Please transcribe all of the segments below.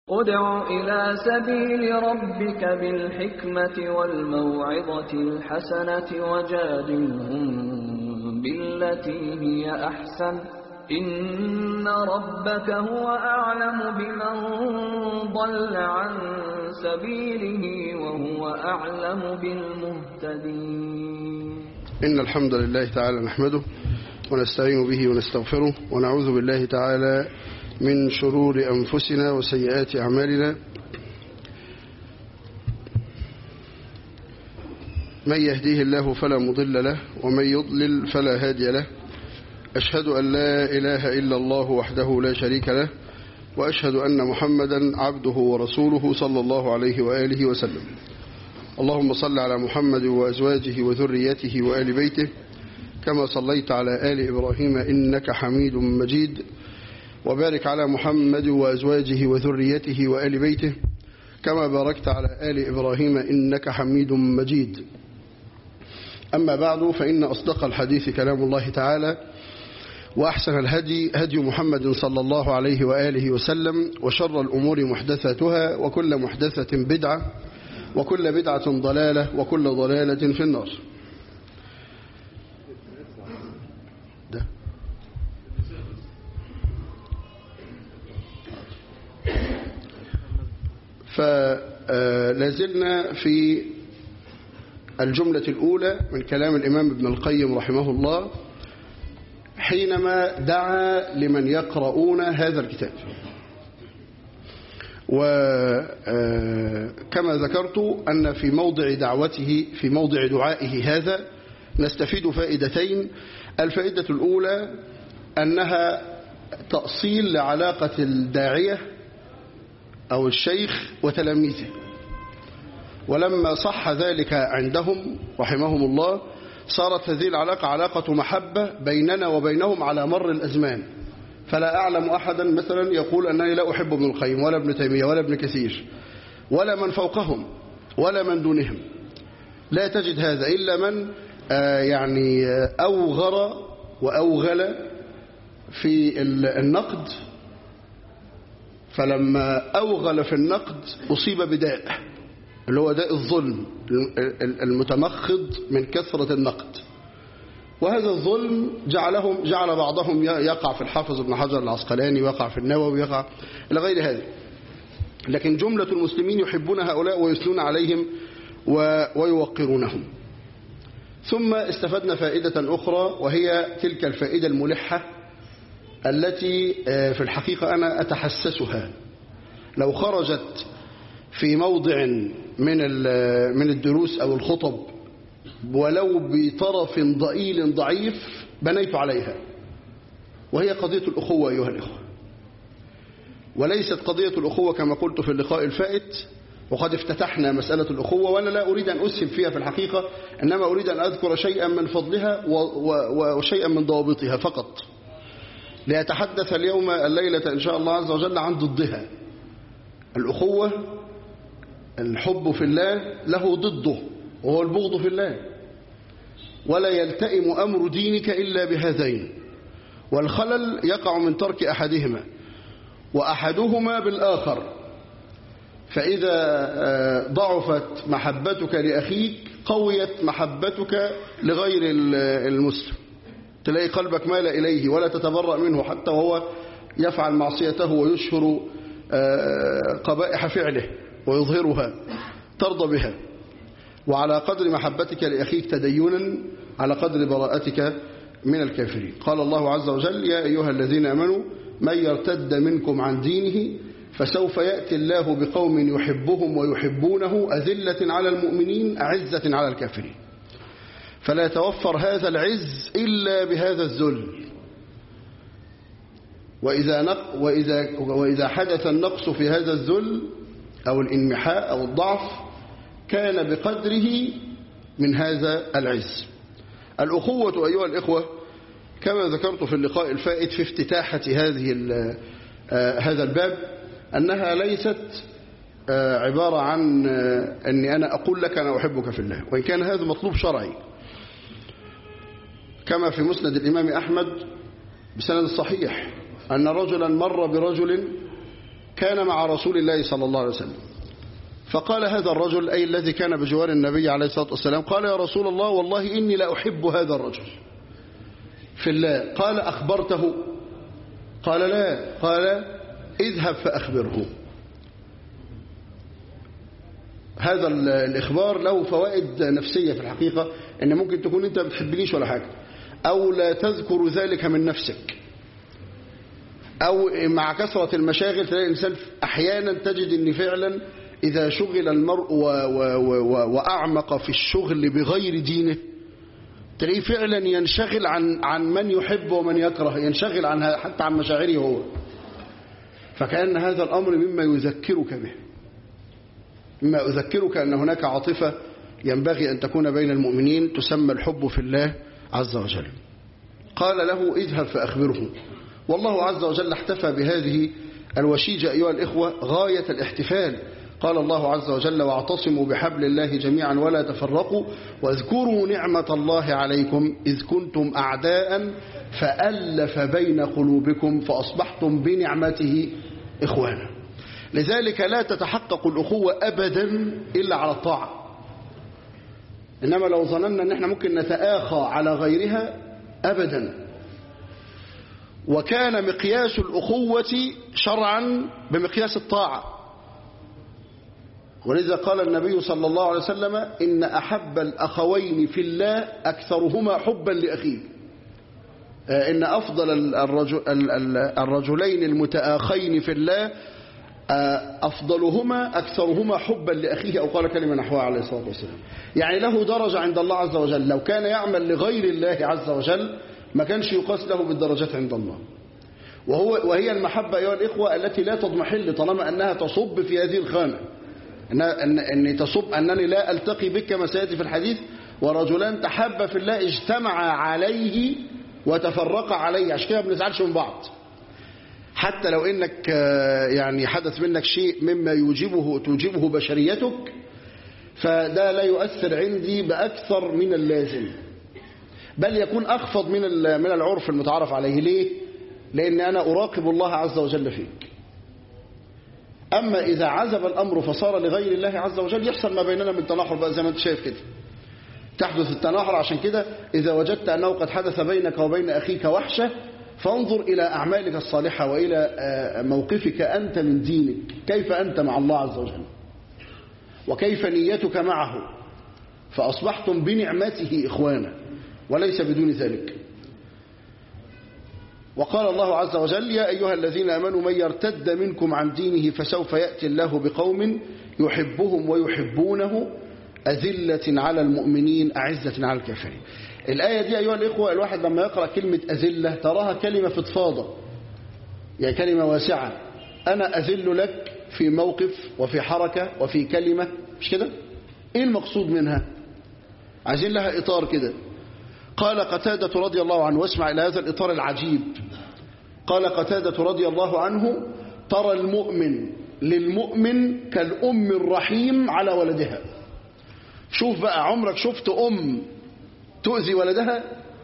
ادع إلى سبيل ربك بالحكمة والموعظة الحسنة وجادلهم بالتي هي أحسن إن ربك هو أعلم بمن ضل عن سبيله وهو أعلم بالمهتدين إن الحمد لله تعالى نحمده ونستعين به ونستغفره ونعوذ بالله تعالى من شرور أنفسنا وسيئات أعمالنا من يهديه الله فلا مضل له ومن يضلل فلا هادي له أشهد أن لا إله إلا الله وحده لا شريك له وأشهد أن محمدا عبده ورسوله صلى الله عليه وآله وسلم اللهم صل على محمد وأزواجه وذريته وآل بيته كما صليت على آل إبراهيم إنك حميد مجيد وبارك على محمد وأزواجه وذريته وآل بيته كما باركت على آل إبراهيم إنك حميد مجيد أما بعد فإن أصدق الحديث كلام الله تعالى وأحسن الهدي هدي محمد صلى الله عليه وآله وسلم وشر الأمور محدثاتها وكل محدثة بدعة وكل بدعة ضلالة وكل ضلالة في النار ده فلازلنا في الجملة الأولى من كلام الإمام ابن القيم رحمه الله حينما دعا لمن يقرؤون هذا الكتاب وكما ذكرت أن في موضع دعوته في موضع دعائه هذا نستفيد فائدتين الفائدة الأولى أنها تأصيل لعلاقة الداعية أو الشيخ وتلاميذه ولما صح ذلك عندهم رحمهم الله صارت هذه العلاقة علاقة محبة بيننا وبينهم على مر الأزمان فلا أعلم أحدا مثلا يقول أنني لا أحب ابن القيم ولا ابن تيمية ولا ابن كثير ولا من فوقهم ولا من دونهم لا تجد هذا إلا من يعني أوغر وأوغل في النقد فلما أوغل في النقد أصيب بداء اللي هو داء الظلم المتمخض من كثرة النقد وهذا الظلم جعلهم جعل بعضهم يقع في الحافظ ابن حجر العسقلاني ويقع في النووي ويقع إلى غير هذا لكن جملة المسلمين يحبون هؤلاء ويثنون عليهم ويوقرونهم ثم استفدنا فائدة أخرى وهي تلك الفائدة الملحة التي في الحقيقة أنا أتحسسها لو خرجت في موضع من من الدروس أو الخطب ولو بطرف ضئيل ضعيف بنيت عليها وهي قضية الأخوة أيها الإخوة وليست قضية الأخوة كما قلت في اللقاء الفائت وقد افتتحنا مسألة الأخوة وأنا لا أريد أن أسهم فيها في الحقيقة إنما أريد أن أذكر شيئا من فضلها وشيئا من ضوابطها فقط لأتحدث اليوم الليلة إن شاء الله عز وجل عن ضدها الأخوة الحب في الله له ضده وهو البغض في الله ولا يلتئم أمر دينك إلا بهذين والخلل يقع من ترك أحدهما وأحدهما بالآخر فإذا ضعفت محبتك لأخيك قويت محبتك لغير المسلم تلاقي قلبك مال إليه ولا تتبرأ منه حتى وهو يفعل معصيته ويشهر قبائح فعله ويظهرها ترضى بها وعلى قدر محبتك لأخيك تدينا على قدر براءتك من الكافرين قال الله عز وجل يا أيها الذين أمنوا من يرتد منكم عن دينه فسوف يأتي الله بقوم يحبهم ويحبونه أذلة على المؤمنين أعزة على الكافرين فلا يتوفر هذا العز إلا بهذا الذل وإذا, نق وإذا, وإذا حدث النقص في هذا الذل أو الانمحاء أو الضعف كان بقدره من هذا العز الأخوة أيها الإخوة كما ذكرت في اللقاء الفائت في افتتاحة هذه هذا الباب أنها ليست عبارة عن أني أنا أقول لك أنا أحبك في الله وإن كان هذا مطلوب شرعي كما في مسند الإمام أحمد بسند صحيح أن رجلا مر برجل كان مع رسول الله صلى الله عليه وسلم فقال هذا الرجل أي الذي كان بجوار النبي عليه الصلاة والسلام قال يا رسول الله والله إني لا أحب هذا الرجل في الله قال أخبرته قال لا قال اذهب فأخبره هذا الإخبار له فوائد نفسية في الحقيقة إن ممكن تكون أنت ما بتحبنيش ولا حاجة أو لا تذكر ذلك من نفسك أو مع كثرة المشاغل تلاقي الإنسان أحيانا تجد أن فعلا إذا شغل المرء و و و وأعمق في الشغل بغير دينه تلاقيه فعلا ينشغل عن عن من يحب ومن يكره ينشغل عن حتى عن مشاعره هو فكأن هذا الأمر مما يذكرك به مما يذكرك أن هناك عاطفة ينبغي أن تكون بين المؤمنين تسمى الحب في الله عز وجل قال له اذهب فأخبره والله عز وجل احتفى بهذه الوشيجة أيها الإخوة غاية الاحتفال قال الله عز وجل واعتصموا بحبل الله جميعا ولا تفرقوا واذكروا نعمة الله عليكم إذ كنتم أعداء فألف بين قلوبكم فأصبحتم بنعمته إخوانا لذلك لا تتحقق الأخوة أبدا إلا على الطاعة إنما لو ظننا أن احنا ممكن نتآخى على غيرها أبدا وكان مقياس الأخوة شرعا بمقياس الطاعة ولذا قال النبي صلى الله عليه وسلم إن أحب الأخوين في الله أكثرهما حبا لأخيه إن أفضل الرجل الرجلين المتآخين في الله أفضلهما أكثرهما حبا لأخيه أو قال كلمة نحوها عليه الصلاة والسلام يعني له درجة عند الله عز وجل لو كان يعمل لغير الله عز وجل ما كانش يقاس له بالدرجات عند الله وهو وهي المحبة أيها الإخوة التي لا تضمحل طالما أنها تصب في هذه الخانة أن, أن, أن تصب أنني لا ألتقي بك كما سيأتي في الحديث ورجلان تحبا في الله اجتمعا عليه وتفرقا عليه عشان كده ما بنزعلش من بعض حتى لو انك يعني حدث منك شيء مما يوجبه توجبه بشريتك فده لا يؤثر عندي بأكثر من اللازم بل يكون أخفض من من العرف المتعارف عليه ليه؟ لأن أنا أراقب الله عز وجل فيك أما إذا عزب الأمر فصار لغير الله عز وجل يحصل ما بيننا من تناحر بقى زي ما أنت شايف كده تحدث التناحر عشان كده إذا وجدت أنه قد حدث بينك وبين أخيك وحشة فانظر إلى أعمالك الصالحة وإلى موقفك أنت من دينك كيف أنت مع الله عز وجل وكيف نيتك معه فأصبحتم بنعمته إخوانا وليس بدون ذلك وقال الله عز وجل يا أيها الذين أمنوا من يرتد منكم عن دينه فسوف يأتي الله بقوم يحبهم ويحبونه أذلة على المؤمنين أعزة على الكافرين الآية دي أيها الإخوة الواحد لما يقرأ كلمة أذلة تراها كلمة فضفاضة يعني كلمة واسعة أنا أذل لك في موقف وفي حركة وفي كلمة مش كده إيه المقصود منها عايزين لها إطار كده قال قتادة رضي الله عنه واسمع إلى هذا الإطار العجيب قال قتادة رضي الله عنه ترى المؤمن للمؤمن كالأم الرحيم على ولدها شوف بقى عمرك شفت أم تؤذي ولدها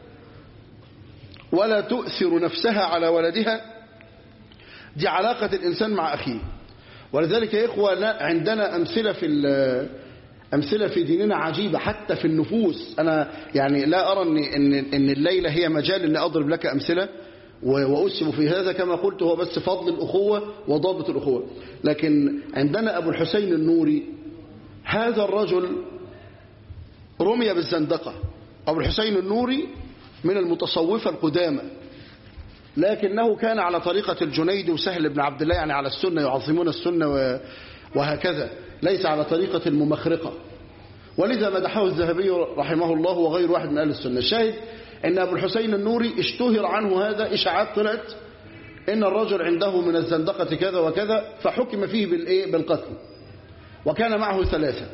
ولا تؤثر نفسها على ولدها دي علاقة الإنسان مع أخيه ولذلك يا إخوة عندنا أمثلة في أمثلة في ديننا عجيبة حتى في النفوس أنا يعني لا أرى أن, إن, إن الليلة هي مجال أن أضرب لك أمثلة وأسهم في هذا كما قلت هو بس فضل الأخوة وضابط الأخوة لكن عندنا أبو الحسين النوري هذا الرجل رمي بالزندقة أبو الحسين النوري من المتصوفة القدامى لكنه كان على طريقة الجنيد وسهل بن عبد الله يعني على السنة يعظمون السنة وهكذا ليس على طريقة الممخرقة ولذا مدحه الذهبي رحمه الله وغير واحد من أهل السنة الشاهد أن أبو الحسين النوري اشتهر عنه هذا إشاعات طلعت إن الرجل عنده من الزندقة كذا وكذا فحكم فيه بالإيه بالقتل وكان معه ثلاثة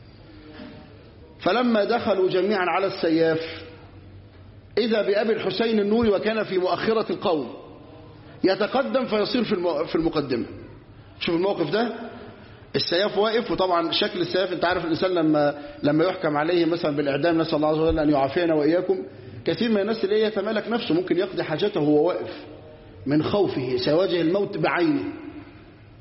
فلما دخلوا جميعا على السياف إذا بأبي الحسين النوري وكان في مؤخرة القوم يتقدم فيصير في المقدمة شوف الموقف ده السياف واقف وطبعا شكل السياف انت عارف الإنسان لما لما يحكم عليه مثلا بالإعدام نسأل الله عز وجل أن يعافينا وإياكم كثير من الناس اللي يتمالك نفسه ممكن يقضي حاجته وهو واقف من خوفه سيواجه الموت بعينه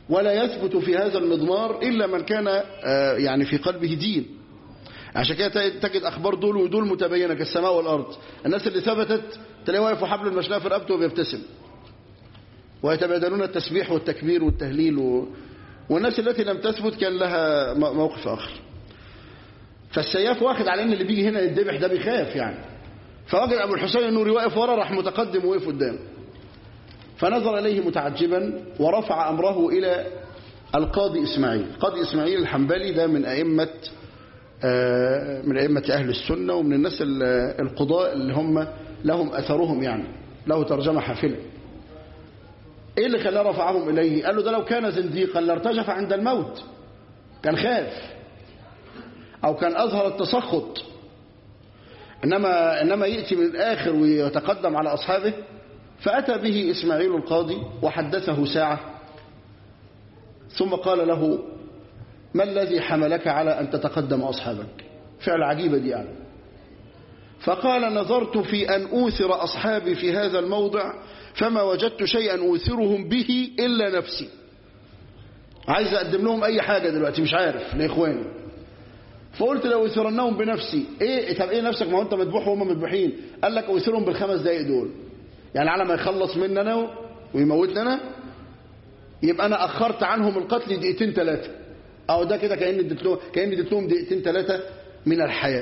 ولا يثبت في هذا المضمار إلا من كان آه، يعني في قلبه دين عشان كده تجد أخبار دول ودول متبينة كالسماء والأرض الناس اللي ثبتت تلاقيه واقف وحبل المشناه في رقبته وبيبتسم ويتبادلون التسبيح والتكبير والتهليل و... والناس التي لم تثبت كان لها م- موقف آخر فالسياف واخد على ان اللي بيجي هنا يتذبح ده بيخاف يعني فوجد ابو الحسين النوري واقف ورا راح متقدم ووقف قدام فنظر اليه متعجبا ورفع امره الى القاضي اسماعيل القاضي اسماعيل الحنبلي ده من ائمه آه، من ائمه اهل السنه ومن الناس ال- القضاء اللي هم لهم اثرهم يعني له ترجمه حافله ايه اللي خلاه رفعهم اليه قال له ده لو كان زنديقا لارتجف عند الموت كان خاف او كان اظهر التسخط انما انما ياتي من الاخر ويتقدم على اصحابه فاتى به اسماعيل القاضي وحدثه ساعه ثم قال له ما الذي حملك على ان تتقدم اصحابك فعل عجيبه دي يعني فقال نظرت في ان اوثر اصحابي في هذا الموضع فما وجدت شيئا اوثرهم به الا نفسي عايز اقدم لهم اي حاجه دلوقتي مش عارف لاخواني فقلت لو اوثرنهم بنفسي ايه طب ايه نفسك ما هو انت مذبوح وهم مذبوحين قال لك اوثرهم بالخمس دقايق دول يعني على ما يخلص مننا ويموتنا انا يبقى انا اخرت عنهم القتل دقيقتين ثلاثه او ده كده كاني اديت لهم كاني اديت لهم دقيقتين ثلاثه من الحياه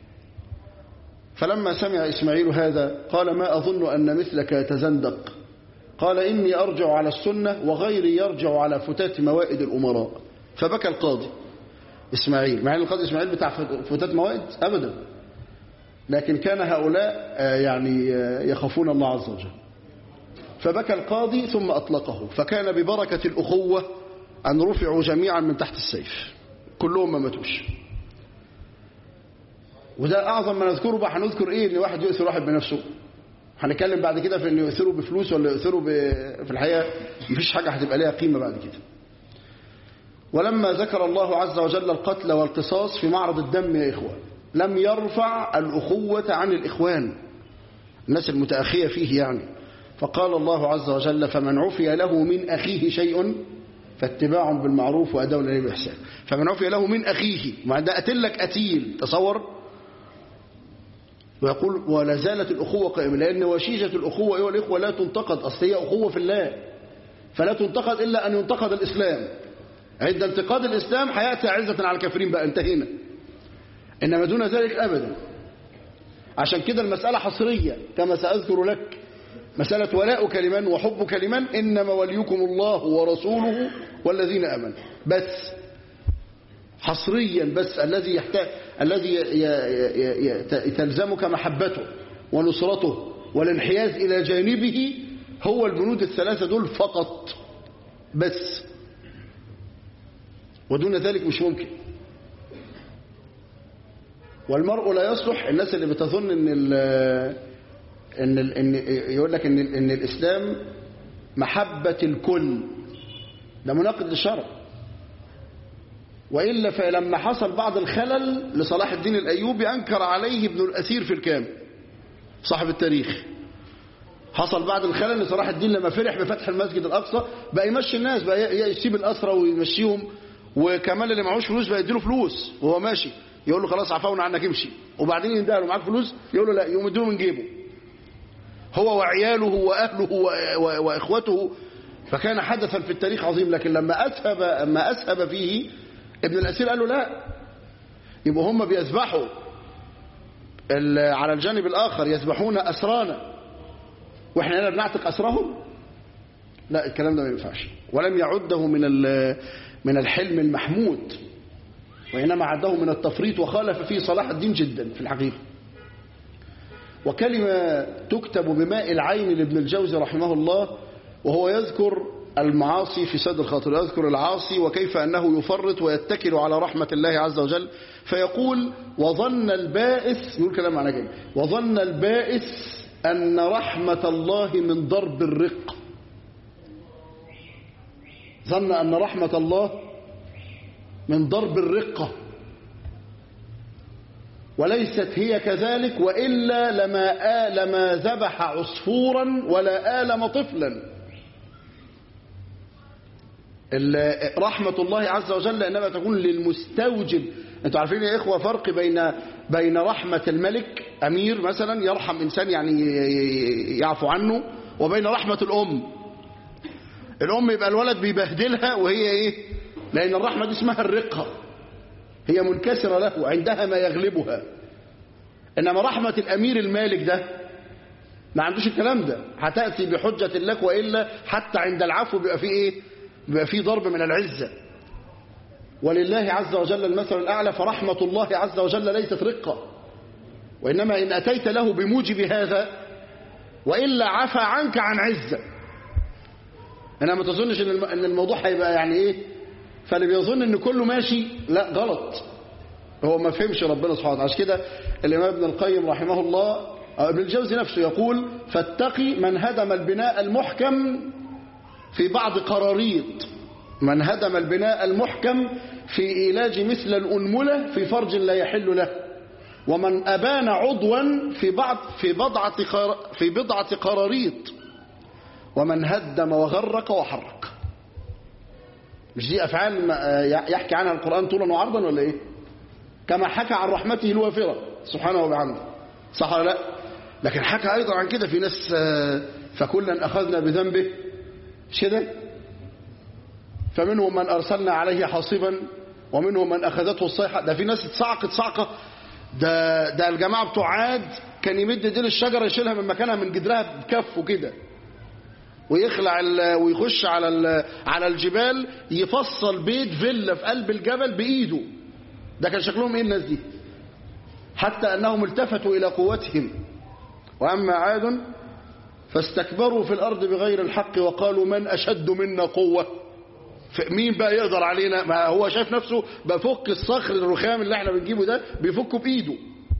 فلما سمع اسماعيل هذا قال ما اظن ان مثلك يتزندق قال اني ارجع على السنه وغيري يرجع على فتات موائد الامراء فبكى القاضي اسماعيل مع ان القاضي اسماعيل بتاع فتات موائد ابدا لكن كان هؤلاء آه، يعني آه، يخافون الله عز وجل فبكى القاضي ثم أطلقه فكان ببركة الأخوة أن رفعوا جميعا من تحت السيف كلهم ما ماتوش وده أعظم ما نذكره بقى هنذكر إيه إن واحد يؤثر واحد بنفسه هنتكلم بعد كده في إن يؤثروا بفلوس ولا يؤثروا ب... في الحقيقة مفيش حاجة هتبقى ليها قيمة بعد كده ولما ذكر الله عز وجل القتل والقصاص في معرض الدم يا إخوة لم يرفع الأخوة عن الإخوان الناس المتأخية فيه يعني فقال الله عز وجل فمن عفي له من أخيه شيء فاتباع بالمعروف وأداء إليه بإحسان فمن عفي له من أخيه مع ده قتلك قتيل تصور ويقول ولا زالت الأخوة قائمة لأن وشيجة الأخوة أيها الإخوة لا تنتقد أصل هي أخوة في الله فلا تنتقد إلا أن ينتقد الإسلام عند انتقاد الإسلام هيأتي عزة على الكافرين بقى انتهينا إنما دون ذلك أبدا عشان كده المسألة حصرية كما سأذكر لك مسألة ولاؤك لمن وحبك لمن إنما وليكم الله ورسوله والذين آمنوا بس حصريا بس الذي يحتاج الذي ي- ي- ي- ي- تلزمك محبته ونصرته والانحياز إلى جانبه هو البنود الثلاثة دول فقط بس ودون ذلك مش ممكن والمرء لا يصلح الناس اللي بتظن ان ال ان ال ان يقول لك ان ال ان الاسلام محبه الكل ده مناقض للشرع والا فلما حصل بعض الخلل لصلاح الدين الايوبي انكر عليه ابن الاثير في الكامل صاحب التاريخ حصل بعد الخلل لصلاح الدين لما فرح بفتح المسجد الاقصى بقى يمشي الناس بقى ي- يسيب الاسرى ويمشيهم وكمان اللي معهوش فلوس بقى يديله فلوس وهو ماشي يقول له خلاص عفونا عنك امشي وبعدين يندهله له معاك فلوس يقول له لا يقوم يديله من جيبه هو وعياله واهله و- و- واخوته فكان حدثا في التاريخ عظيم لكن لما اسهب ما اسهب فيه ابن الاسير قال له لا يبقى هم بيذبحوا ال- على الجانب الاخر يذبحون اسرانا واحنا هنا بنعتق اسرهم لا الكلام ده ما ينفعش ولم يعده من ال- من الحلم المحمود وإنما عده من التفريط وخالف فيه صلاح الدين جدا في الحقيقة وكلمة تكتب بماء العين لابن الجوزي رحمه الله وهو يذكر المعاصي في سد الخاطر يذكر العاصي وكيف أنه يفرط ويتكل على رحمة الله عز وجل فيقول وظن البائس يقول كلام معنى كده وظن البائس أن رحمة الله من ضرب الرق ظن أن رحمة الله من ضرب الرقة وليست هي كذلك وإلا لما آ لما ذبح عصفورا ولا آلم طفلا ال- رحمة الله عز وجل إنما تكون للمستوجب أنتوا عارفين يا إخوة فرق بين بين رحمة الملك أمير مثلا يرحم إنسان يعني يعفو عنه وبين رحمة الأم الأم يبقى الولد بيبهدلها وهي إيه لأن الرحمة دي اسمها الرقة هي منكسرة له عندها ما يغلبها إنما رحمة الأمير المالك ده ما عندوش الكلام ده هتأتي بحجة لك وإلا حتى عند العفو بيبقى فيه إيه بيبقى فيه ضرب من العزة ولله عز وجل المثل الأعلى فرحمة الله عز وجل ليست رقة وإنما إن أتيت له بموجب هذا وإلا عفى عنك عن عزة أنا ما تظنش إن الم- إن الموضوع هيبقى يعني إيه فاللي بيظن إن كله ماشي لا غلط هو ما فهمش ربنا سبحانه وتعالى عشان كده الإمام ابن القيم رحمه الله أو ابن الجوزي نفسه يقول فاتقي من هدم البناء المحكم في بعض قراريط من هدم البناء المحكم في إيلاج مثل الأنملة في فرج لا يحل له ومن أبان عضوا في بعض في بضعة قر- في بضعة قراريط ومن هدم وغرق وحرك مش دي أفعال ما- يحكي عنها القرآن طولا وعرضا ولا إيه كما حكى عن رحمته الوافرة سبحانه وبحمده صح ولا لا لكن حكى أيضا عن كده في ناس آه، فكلا أخذنا بذنبه مش كده فمنهم من أرسلنا عليه حاصبا ومنهم من أخذته الصيحة ده في ناس اتصعقت صعقة ده ده الجماعة بتوع عاد كان يمد ديل الشجرة يشيلها من مكانها من جدرها بكفه كده ويخلع ال- ويخش على ال- على الجبال يفصل بيت فيلا في قلب الجبل بإيده ده كان شكلهم ايه الناس دي حتى انهم التفتوا الى قوتهم واما عاد فاستكبروا في الارض بغير الحق وقالوا من اشد منا قوه ف- مين بقى يقدر علينا ما هو شايف نفسه بفك الصخر الرخام اللي احنا بنجيبه ده بيفكه بايده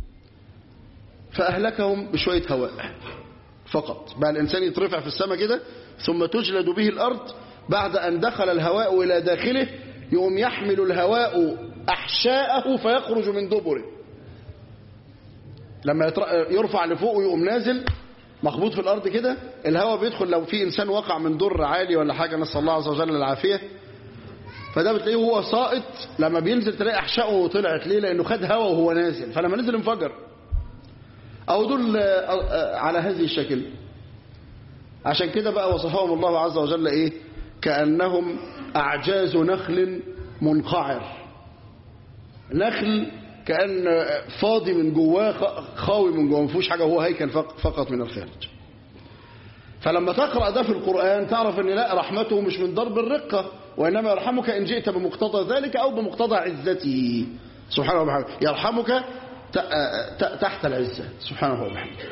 فاهلكهم بشويه هواء فقط بقى الانسان يترفع في السماء كده ثم تجلد به الارض بعد ان دخل الهواء الى داخله يقوم يحمل الهواء احشاءه فيخرج من دبره لما يتر- يرفع لفوق ويقوم نازل مخبوط في الارض كده الهواء بيدخل لو في انسان وقع من در عالي ولا حاجه نسال الله عز وجل العافيه فده بتلاقيه وهو ساقط لما بينزل تلاقي احشائه طلعت ليه لانه خد هواء وهو نازل فلما نزل انفجر او دول آه، آه، على هذه الشكل عشان كده بقى وصفهم الله عز وجل ايه كانهم اعجاز نخل منقعر نخل كان فاضي من جواه خ- خاوي من جواه ما فيهوش حاجه هو هيكل فق- فقط من الخارج فلما تقرا ده في القران تعرف ان لا رحمته مش من ضرب الرقه وانما يرحمك ان جئت بمقتضى ذلك او بمقتضى عزته سبحانه وبحمده يرحمك ت- ت- تحت العزه سبحانه وبحمده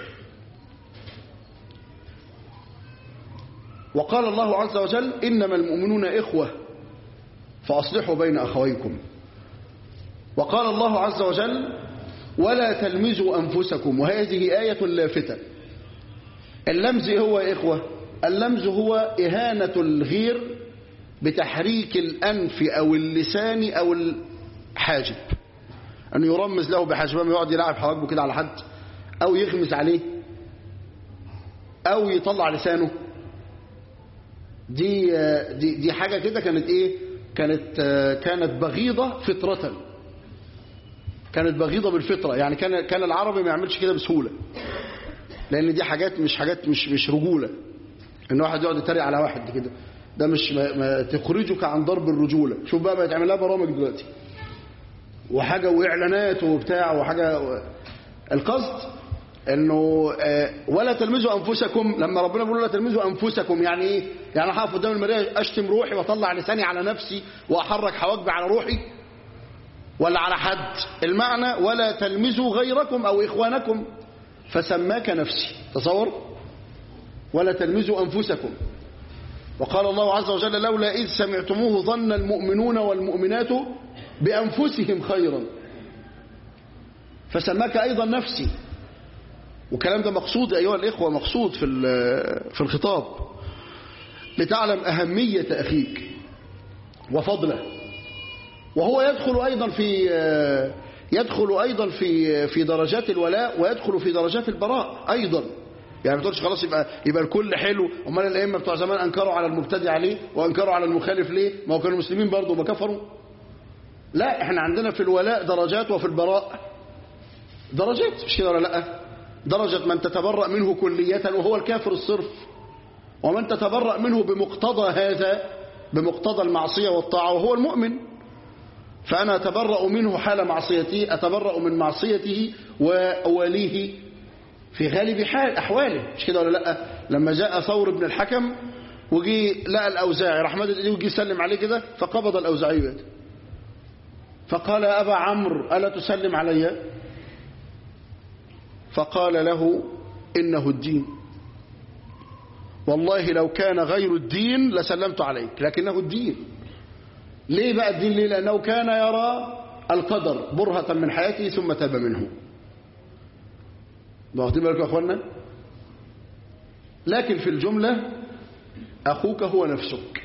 وقال الله عز وجل انما المؤمنون اخوه فاصلحوا بين اخويكم وقال الله عز وجل ولا تلمزوا أنفسكم وهذه آية لافتة اللمز هو يا إخوة اللمز هو إهانة الغير بتحريك الأنف أو اللسان أو الحاجب أنه يرمز له بحاجبه يقعد يلعب حواجبه كده على حد أو يغمز عليه أو يطلع لسانه دي دي دي حاجة كده كانت إيه كانت كانت بغيضة فطرة كانت بغيضة بالفطرة يعني كان كان العربي ما يعملش كده بسهولة لأن دي حاجات مش حاجات مش مش رجولة إن واحد يقعد يتريق على واحد كده ده مش ما, ما تخرجك عن ضرب الرجولة شوف بقى بقت لها برامج دلوقتي وحاجة وإعلانات وبتاع وحاجة و... القصد انه آه، ولا تلمزوا انفسكم لما ربنا بيقول لا تلمزوا انفسكم يعني ايه يعني انا هقف قدام المرايه اشتم روحي واطلع لساني على نفسي واحرك حواجبي على روحي ولا على حد المعنى ولا تلمزوا غيركم او اخوانكم فسماك نفسي تصور ولا تلمزوا انفسكم وقال الله عز وجل لولا اذ سمعتموه ظن المؤمنون والمؤمنات بانفسهم خيرا فسماك ايضا نفسي والكلام ده مقصود ايها الاخوه مقصود في في الخطاب لتعلم اهميه اخيك وفضله وهو يدخل ايضا في يدخل ايضا في في درجات الولاء ويدخل في درجات البراء ايضا يعني ما تقولش خلاص يبقى يبقى الكل حلو امال الائمه بتوع زمان انكروا على المبتدع ليه وانكروا على المخالف ليه ما هو كانوا مسلمين برضه ما كفروا لا احنا عندنا في الولاء درجات وفي البراء درجات مش كده ولا لا درجة من تتبرأ منه كلية وهو الكافر الصرف ومن تتبرأ منه بمقتضى هذا بمقتضى المعصية والطاعة وهو المؤمن فأنا أتبرأ منه حال معصيته أتبرأ من معصيته وأوليه في غالب حال أحواله مش كده ولا لا لما جاء ثور بن الحكم وجي لقى الأوزاعي راح مدد إيديه وجي يسلم عليه كده فقبض الأوزاعي يده فقال يا أبا عمرو ألا تسلم علي فقال له إنه الدين والله لو كان غير الدين لسلمت عليك لكنه الدين ليه بقى الدين ليه لأنه كان يرى القدر برهة من حياته ثم تاب منه واخدين بالكم يا اخوانا لكن في الجملة أخوك هو نفسك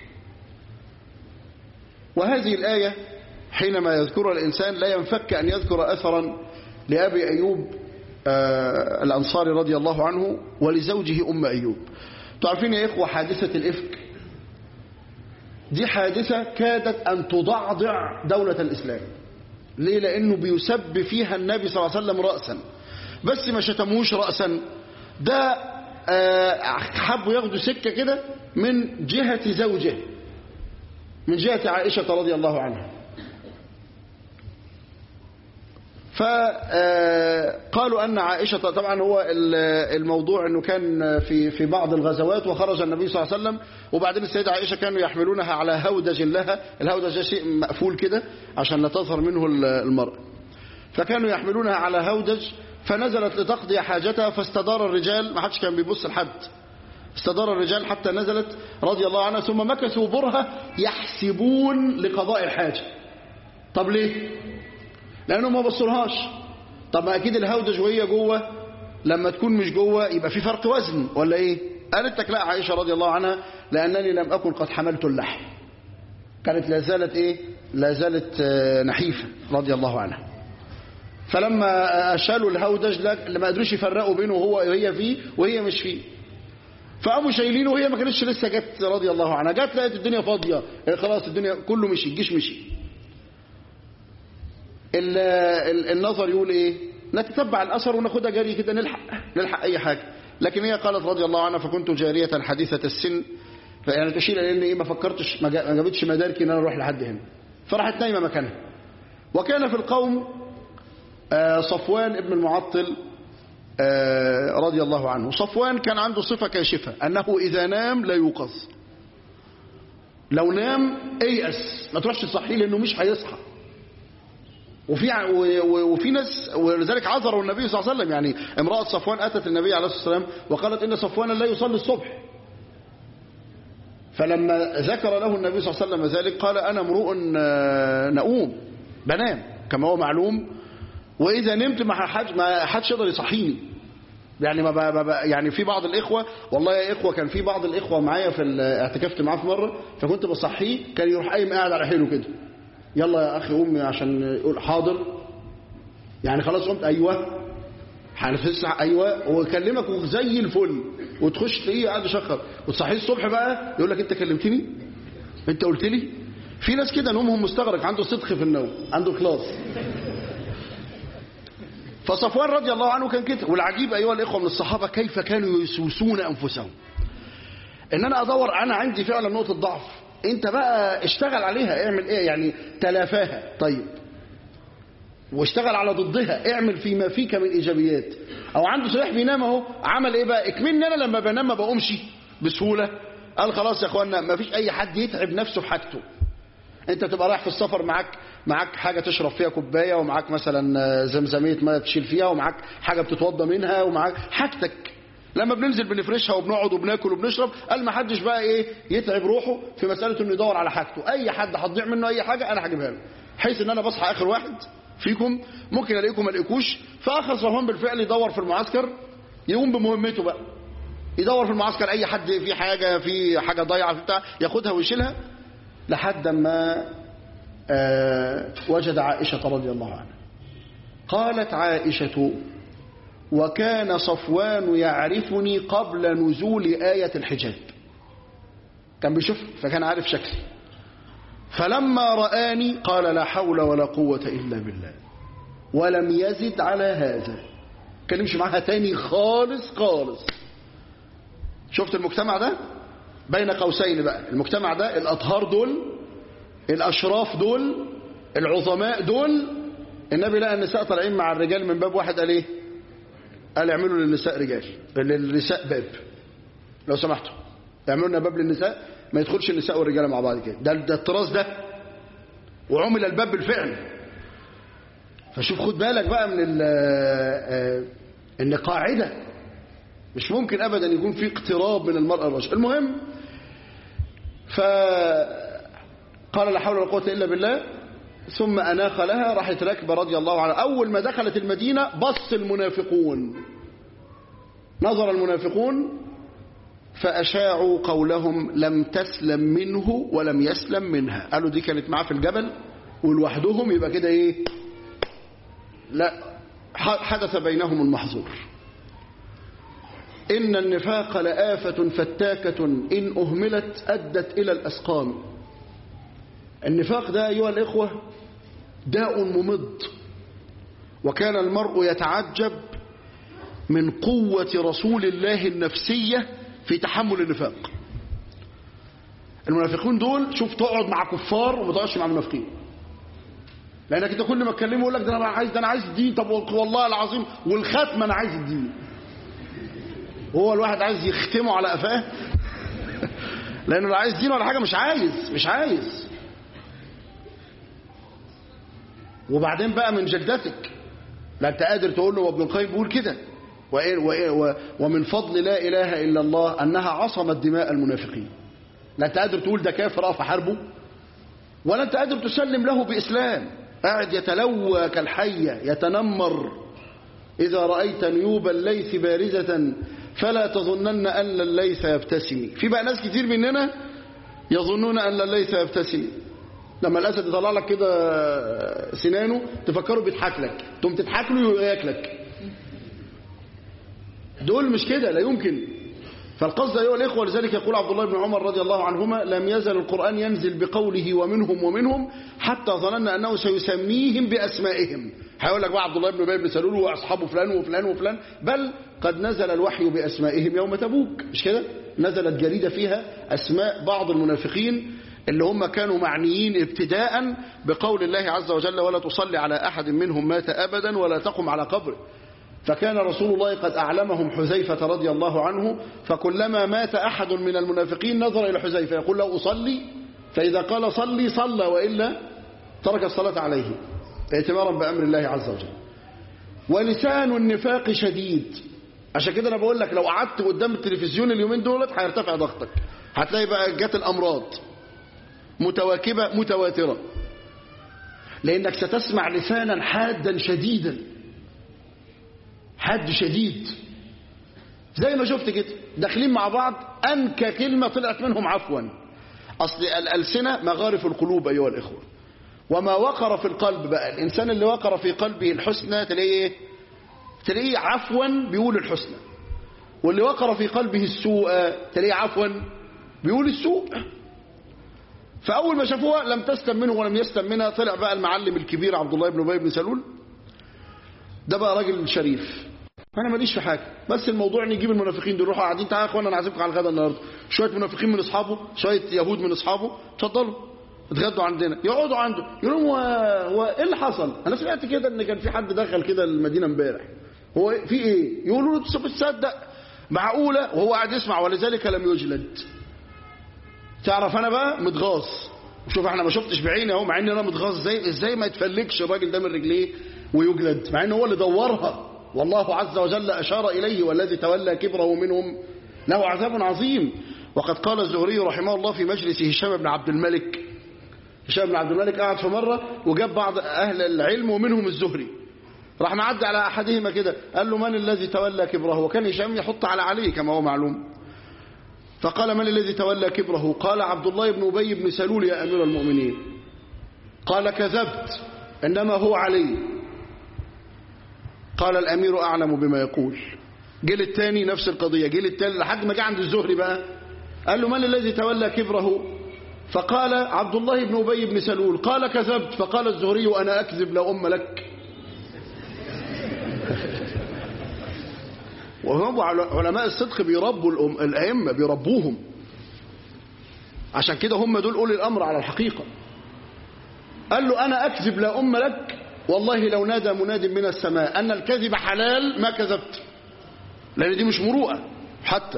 وهذه الآية حينما يذكرها الإنسان لا ينفك أن يذكر أثرا لأبي أيوب آه الأنصاري رضي الله عنه ولزوجه أم أيوب تعرفين يا إخوة حادثة الإفك دي حادثة كادت أن تضعضع دولة الإسلام ليه لأنه بيسب فيها النبي صلى الله عليه وسلم رأسا بس ما شتموش رأسا ده آه حبوا ياخدوا سكة كده من جهة زوجه من جهة عائشة رضي الله عنها فقالوا أن عائشة طبعا هو الموضوع أنه كان في في بعض الغزوات وخرج النبي صلى الله عليه وسلم وبعدين السيدة عائشة كانوا يحملونها على هودج لها الهودج شيء مقفول كده عشان لا تظهر منه المرء فكانوا يحملونها على هودج فنزلت لتقضي حاجتها فاستدار الرجال ما حدش كان بيبص لحد استدار الرجال حتى نزلت رضي الله عنها ثم مكثوا برهة يحسبون لقضاء الحاجة طب ليه لانه ما بصلهاش طب ما اكيد الهودج وهي جوه لما تكون مش جوه يبقى في فرق وزن ولا ايه قالت لك لا عائشه رضي الله عنها لانني لم اكن قد حملت اللحم كانت لا زالت ايه لا زالت نحيفه رضي الله عنها فلما شالوا الهودج ما قدروش يفرقوا بينه هو وهي فيه وهي مش فيه فقاموا شايلينه وهي ما كانتش لسه جت رضي الله عنها جت لقيت الدنيا فاضيه خلاص الدنيا كله مشي الجيش مشي النظر يقول ايه نتتبع الاثر وناخدها جري كده نلحق نلحق اي حاجه لكن هي قالت رضي الله عنها فكنت جاريه حديثه السن فيعني تشيل لان ايه ما فكرتش ما جابتش مداركي ان انا اروح لحد هنا فراحت نايمه مكانها وكان في القوم صفوان ابن المعطل رضي الله عنه صفوان كان عنده صفه كاشفه انه اذا نام لا يوقظ لو نام ايأس ما تروحش تصحيه لانه مش هيصحى وفي وفي ناس ولذلك عذروا النبي صلى الله عليه وسلم يعني امرأة صفوان أتت النبي عليه الصلاة والسلام وقالت إن صفوان لا يصلي الصبح فلما ذكر له النبي صلى الله عليه وسلم ذلك قال أنا امرؤ نؤوم بنام كما هو معلوم وإذا نمت ما حدش ما حدش يقدر يصحيني يعني ما بقى ما بقى يعني في بعض الإخوة والله يا إخوة كان في بعض الإخوة معايا في اعتكفت معاه في مرة فكنت بصحيه كان يروح قايم قاعد على حيله كده يلا يا اخي قومي عشان يقول حاضر يعني خلاص قمت ايوه هنفسح ايوه ويكلمك زي الفل وتخش تلاقيه قاعد يشخر وتصحيه الصبح بقى يقول لك انت كلمتني انت قلت لي في ناس كده نومهم مستغرق عنده صدق في النوم عنده اخلاص فصفوان رضي الله عنه كان كده والعجيب ايها الاخوه من الصحابه كيف كانوا يسوسون انفسهم ان انا ادور انا عندي فعلا نقطه ضعف انت بقى اشتغل عليها اعمل ايه يعني تلافاها طيب واشتغل على ضدها اعمل فيما فيك من ايجابيات او عنده صحيح بينام اهو عمل ايه بقى اكملني انا لما بنام ما بقومش بسهوله قال خلاص يا اخوانا ما فيش اي حد يتعب نفسه في حاجته انت تبقى رايح في السفر معاك معاك حاجه تشرب فيها كوبايه ومعاك مثلا زمزميه ميه تشيل فيها ومعاك حاجه بتتوضى منها ومعاك حاجتك لما بننزل بنفرشها وبنقعد وبناكل وبنشرب قال ما حدش بقى ايه يتعب روحه في مساله انه يدور على حاجته اي حد هتضيع منه اي حاجه انا هجيبها له حيث ان انا بصحى اخر واحد فيكم ممكن الاقيكم ما الاقيكوش فاخر صفوان بالفعل يدور في المعسكر يقوم بمهمته بقى يدور في المعسكر اي حد في حاجه في حاجه ضايعه في بتاع ياخدها ويشيلها لحد ما آه وجد عائشه رضي الله عنها قالت عائشه وكان صفوان يعرفني قبل نزول آية الحجاب كان بيشوف فكان عارف شكلي فلما رآني قال لا حول ولا قوة إلا بالله ولم يزد على هذا كلمش معاها تاني خالص خالص شفت المجتمع ده بين قوسين بقى المجتمع ده الأطهار دول الأشراف دول العظماء دول النبي لقى النساء طالعين مع الرجال من باب واحد قال ايه قال اعملوا للنساء رجال للنساء باب لو سمحتوا اعملوا لنا باب للنساء ما يدخلش النساء والرجاله مع بعض كده ده, ده الطراز ده وعمل الباب بالفعل فشوف خد بالك بقى من ال ان قاعده مش ممكن ابدا يكون في اقتراب من المراه الرجل المهم فقال لا حول ولا قوه الا بالله ثم أناخ لها راحت راكبة رضي الله عنها أول ما دخلت المدينة بص المنافقون نظر المنافقون فأشاعوا قولهم لم تسلم منه ولم يسلم منها قالوا دي كانت معاه في الجبل ولوحدهم يبقى كده ايه لا حدث بينهم المحظور إن النفاق لآفة فتاكة إن أهملت أدت إلى الأسقام النفاق ده أيها الإخوة داء ممض وكان المرء يتعجب من قوة رسول الله النفسية في تحمل النفاق المنافقين دول شوف تقعد مع كفار وما تقعدش مع منافقين لانك انت كل ما تكلمه يقول لك ده انا عايز ده انا عايز الدين طب والله العظيم والختم انا عايز الدين هو الواحد عايز يختمه على قفاه لانه لو عايز دين ولا حاجه مش عايز مش عايز وبعدين بقى من جلدتك لا انت قادر تقول له وابن القيم بيقول كده ومن فضل لا اله الا الله انها عصمت دماء المنافقين لا انت قادر تقول ده كافر اقف احاربه ولا انت قادر تسلم له باسلام قاعد يتلوى كالحيه يتنمر اذا رايت نيوب الليث بارزه فلا تظنن ان الليث يبتسم في بقى ناس كتير مننا يظنون ان الليث يبتسم لما الاسد يطلع لك كده سنانه تفكره بيضحك لك تقوم تضحك له ياكلك دول مش كده لا يمكن فالقصد ايها الاخوه لذلك يقول عبد الله بن عمر رضي الله عنهما لم يزل القران ينزل بقوله ومنهم ومنهم حتى ظننا انه سيسميهم باسمائهم هيقول لك بقى عبد الله بن ابي بن سلول واصحابه فلان وفلان وفلان بل قد نزل الوحي باسمائهم يوم تبوك مش كده نزلت جريده فيها اسماء بعض المنافقين اللي هم كانوا معنيين ابتداء بقول الله عز وجل ولا تصلي على أحد منهم مات أبدا ولا تقم على قبره فكان رسول الله قد أعلمهم حذيفة رضي الله عنه فكلما مات أحد من المنافقين نظر إلى حذيفة يقول له أصلي فإذا قال صلي صلى وإلا ترك الصلاة عليه اعتبارا بأمر الله عز وجل ولسان النفاق شديد عشان كده أنا بقول لك لو قعدت قدام التلفزيون اليومين دولت هيرتفع ضغطك هتلاقي بقى جت الأمراض متواكبة متواترة لأنك ستسمع لسانا حادا شديدا حد شديد زي ما شفت كده داخلين مع بعض أنكى كلمة طلعت منهم عفوا أصل الألسنة مغارف القلوب أيها الإخوة وما وقر في القلب بقى الإنسان اللي وقر في قلبه الحسنى تلاقيه تلاقيه عفوا بيقول الحسنى واللي وقر في قلبه السوء تلاقيه عفوا بيقول السوء فأول ما شافوها لم تسلم منه ولم يسلم منها طلع بقى المعلم الكبير عبد الله بن أبي بن سلول ده بقى راجل شريف انا ماليش في حاجه بس الموضوع ان يجيب المنافقين دول يروحوا قاعدين تعالى يا اخوانا انا عازمكم على الغدا النهارده شويه منافقين من اصحابه شويه يهود من اصحابه اتفضلوا اتغدوا عندنا يقعدوا عنده يقولوا لهم هو هو ايه اللي حصل انا سمعت كده ان كان في حد دخل كده المدينه امبارح هو في ايه يقولوا له بتصدق معقوله وهو قاعد يسمع ولذلك لم يجلد تعرف انا بقى متغاظ شوف احنا ما شفتش بعيني اهو مع ان انا متغاظ ازاي ازاي ما يتفلكش الراجل ده من رجليه ويجلد مع ان هو اللي دورها والله عز وجل اشار اليه والذي تولى كبره منهم له عذاب عظيم وقد قال الزهري رحمه الله في مجلس هشام بن عبد الملك هشام بن عبد الملك قعد في مره وجاب بعض اهل العلم ومنهم الزهري راح معدي على احدهما كده قال له من الذي تولى كبره وكان هشام يحط على علي كما هو معلوم فقال من الذي تولى كبره قال عبد الله بن أبي بن سلول يا أمير المؤمنين قال كذبت إنما هو علي قال الأمير أعلم بما يقول جيل الثاني نفس القضية جيل الثالث لحد ما جه عند الزهري بقى قال له من الذي تولى كبره فقال عبد الله بن أبي بن سلول قال كذبت فقال الزهري وأنا أكذب لا أم لك وهم علماء الصدق بيربوا الأم الأئمة بيربوهم عشان كده هم دول أولي الأمر على الحقيقة قال له أنا أكذب لا أم لك والله لو نادى مناد من السماء أن الكذب حلال ما كذبت لأن دي مش مروءة حتى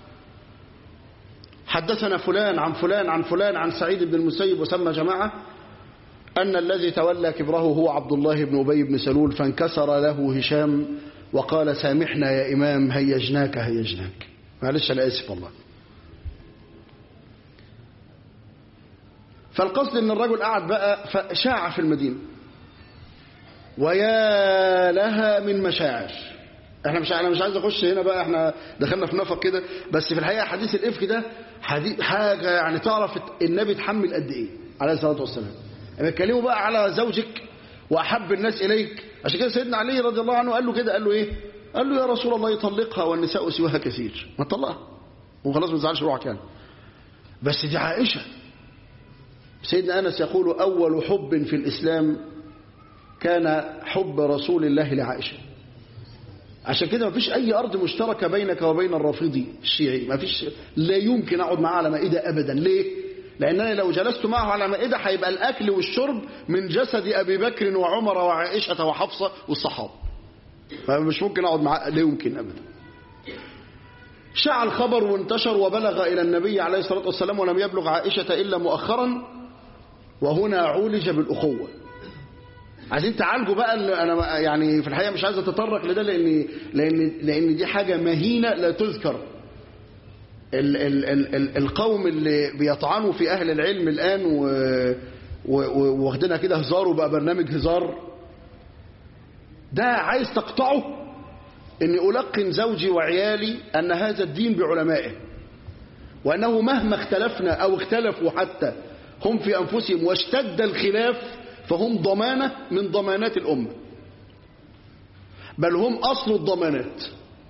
حدثنا فلان عن فلان عن فلان عن سعيد بن المسيب وسمى جماعة أن الذي تولى كبره هو عبد الله بن أبي بن سلول فانكسر له هشام وقال سامحنا يا إمام هيجناك هيجناك معلش أنا آسف والله فالقصد ان الرجل قعد بقى فشاع في المدينة ويا لها من مشاعر احنا مش انا مش عايز اخش هنا بقى احنا دخلنا في نفق كده بس في الحقيقه حديث الافك ده حديث حاجه يعني تعرف النبي اتحمل قد ايه عليه الصلاه والسلام لما اتكلموا بقى على زوجك واحب الناس اليك عشان كده سيدنا علي رضي الله عنه قال له كده قال له ايه قال له يا رسول الله يطلقها والنساء سواها كثير ما تطلقها وخلاص ما تزعلش روحك يعني بس دي عائشه سيدنا أنس يقول أول حب في الإسلام كان حب رسول الله لعائشة عشان كده ما فيش أي أرض مشتركة بينك وبين الرافضي الشيعي ما فيش لا يمكن أقعد معاه على مائدة أبدا ليه؟ لأنني لو جلست معه على مائدة هيبقى الأكل والشرب من جسد أبي بكر وعمر وعائشة وحفصة والصحابة فمش ممكن أقعد معاه لا يمكن أبدا شاع الخبر وانتشر وبلغ إلى النبي عليه الصلاة والسلام ولم يبلغ عائشة إلا مؤخرا وهنا عولج بالأخوة عايزين تعالجوا بقى انا يعني في الحقيقه مش عايز اتطرق لده لان لان لان دي حاجه مهينه لا تذكر ال ال ال ال القوم اللي بيطعنوا في اهل العلم الان واخدينها كده هزار وبقى برنامج هزار ده عايز تقطعه اني القن زوجي وعيالي ان هذا الدين بعلمائه وانه مهما اختلفنا او اختلفوا حتى هم في أنفسهم واشتد الخلاف فهم ضمانة من ضمانات الأمة بل هم أصل الضمانات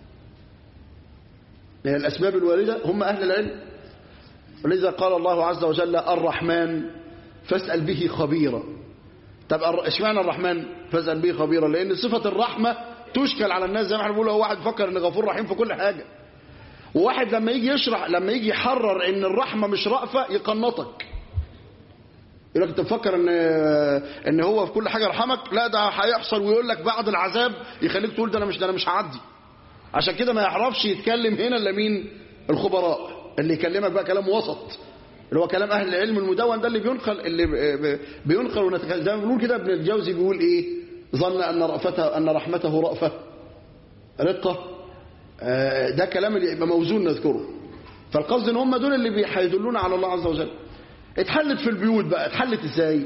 من الأسباب الواردة هم أهل العلم ولذا قال الله عز وجل الرحمن فاسأل به خبيرا طب اشمعنى الرحمن فاسأل به خبيرا لأن صفة الرحمة تشكل على الناس زي ما احنا بنقول هو واحد فكر ان غفور رحيم في كل حاجة وواحد لما يجي يشرح لما يجي يحرر ان الرحمة مش رأفة يقنطك يقول لك انت مفكر ان ان هو في كل حاجه يرحمك لا ده هيحصل ويقول لك بعد العذاب يخليك تقول ده انا مش ده انا مش هعدي عشان كده ما يعرفش يتكلم هنا الا مين الخبراء اللي يكلمك بقى كلام وسط اللي هو كلام اهل العلم المدون ده اللي بينقل اللي بينقل ونتكلم زي ما بنقول كده ابن الجوزي بيقول ايه ظن ان رأفته ان رحمته رأفه رقه ده كلام اللي يبقى موزون نذكره فالقصد ان هم دول اللي هيدلونا على الله عز وجل اتحلت في البيوت بقى اتحلت ازاي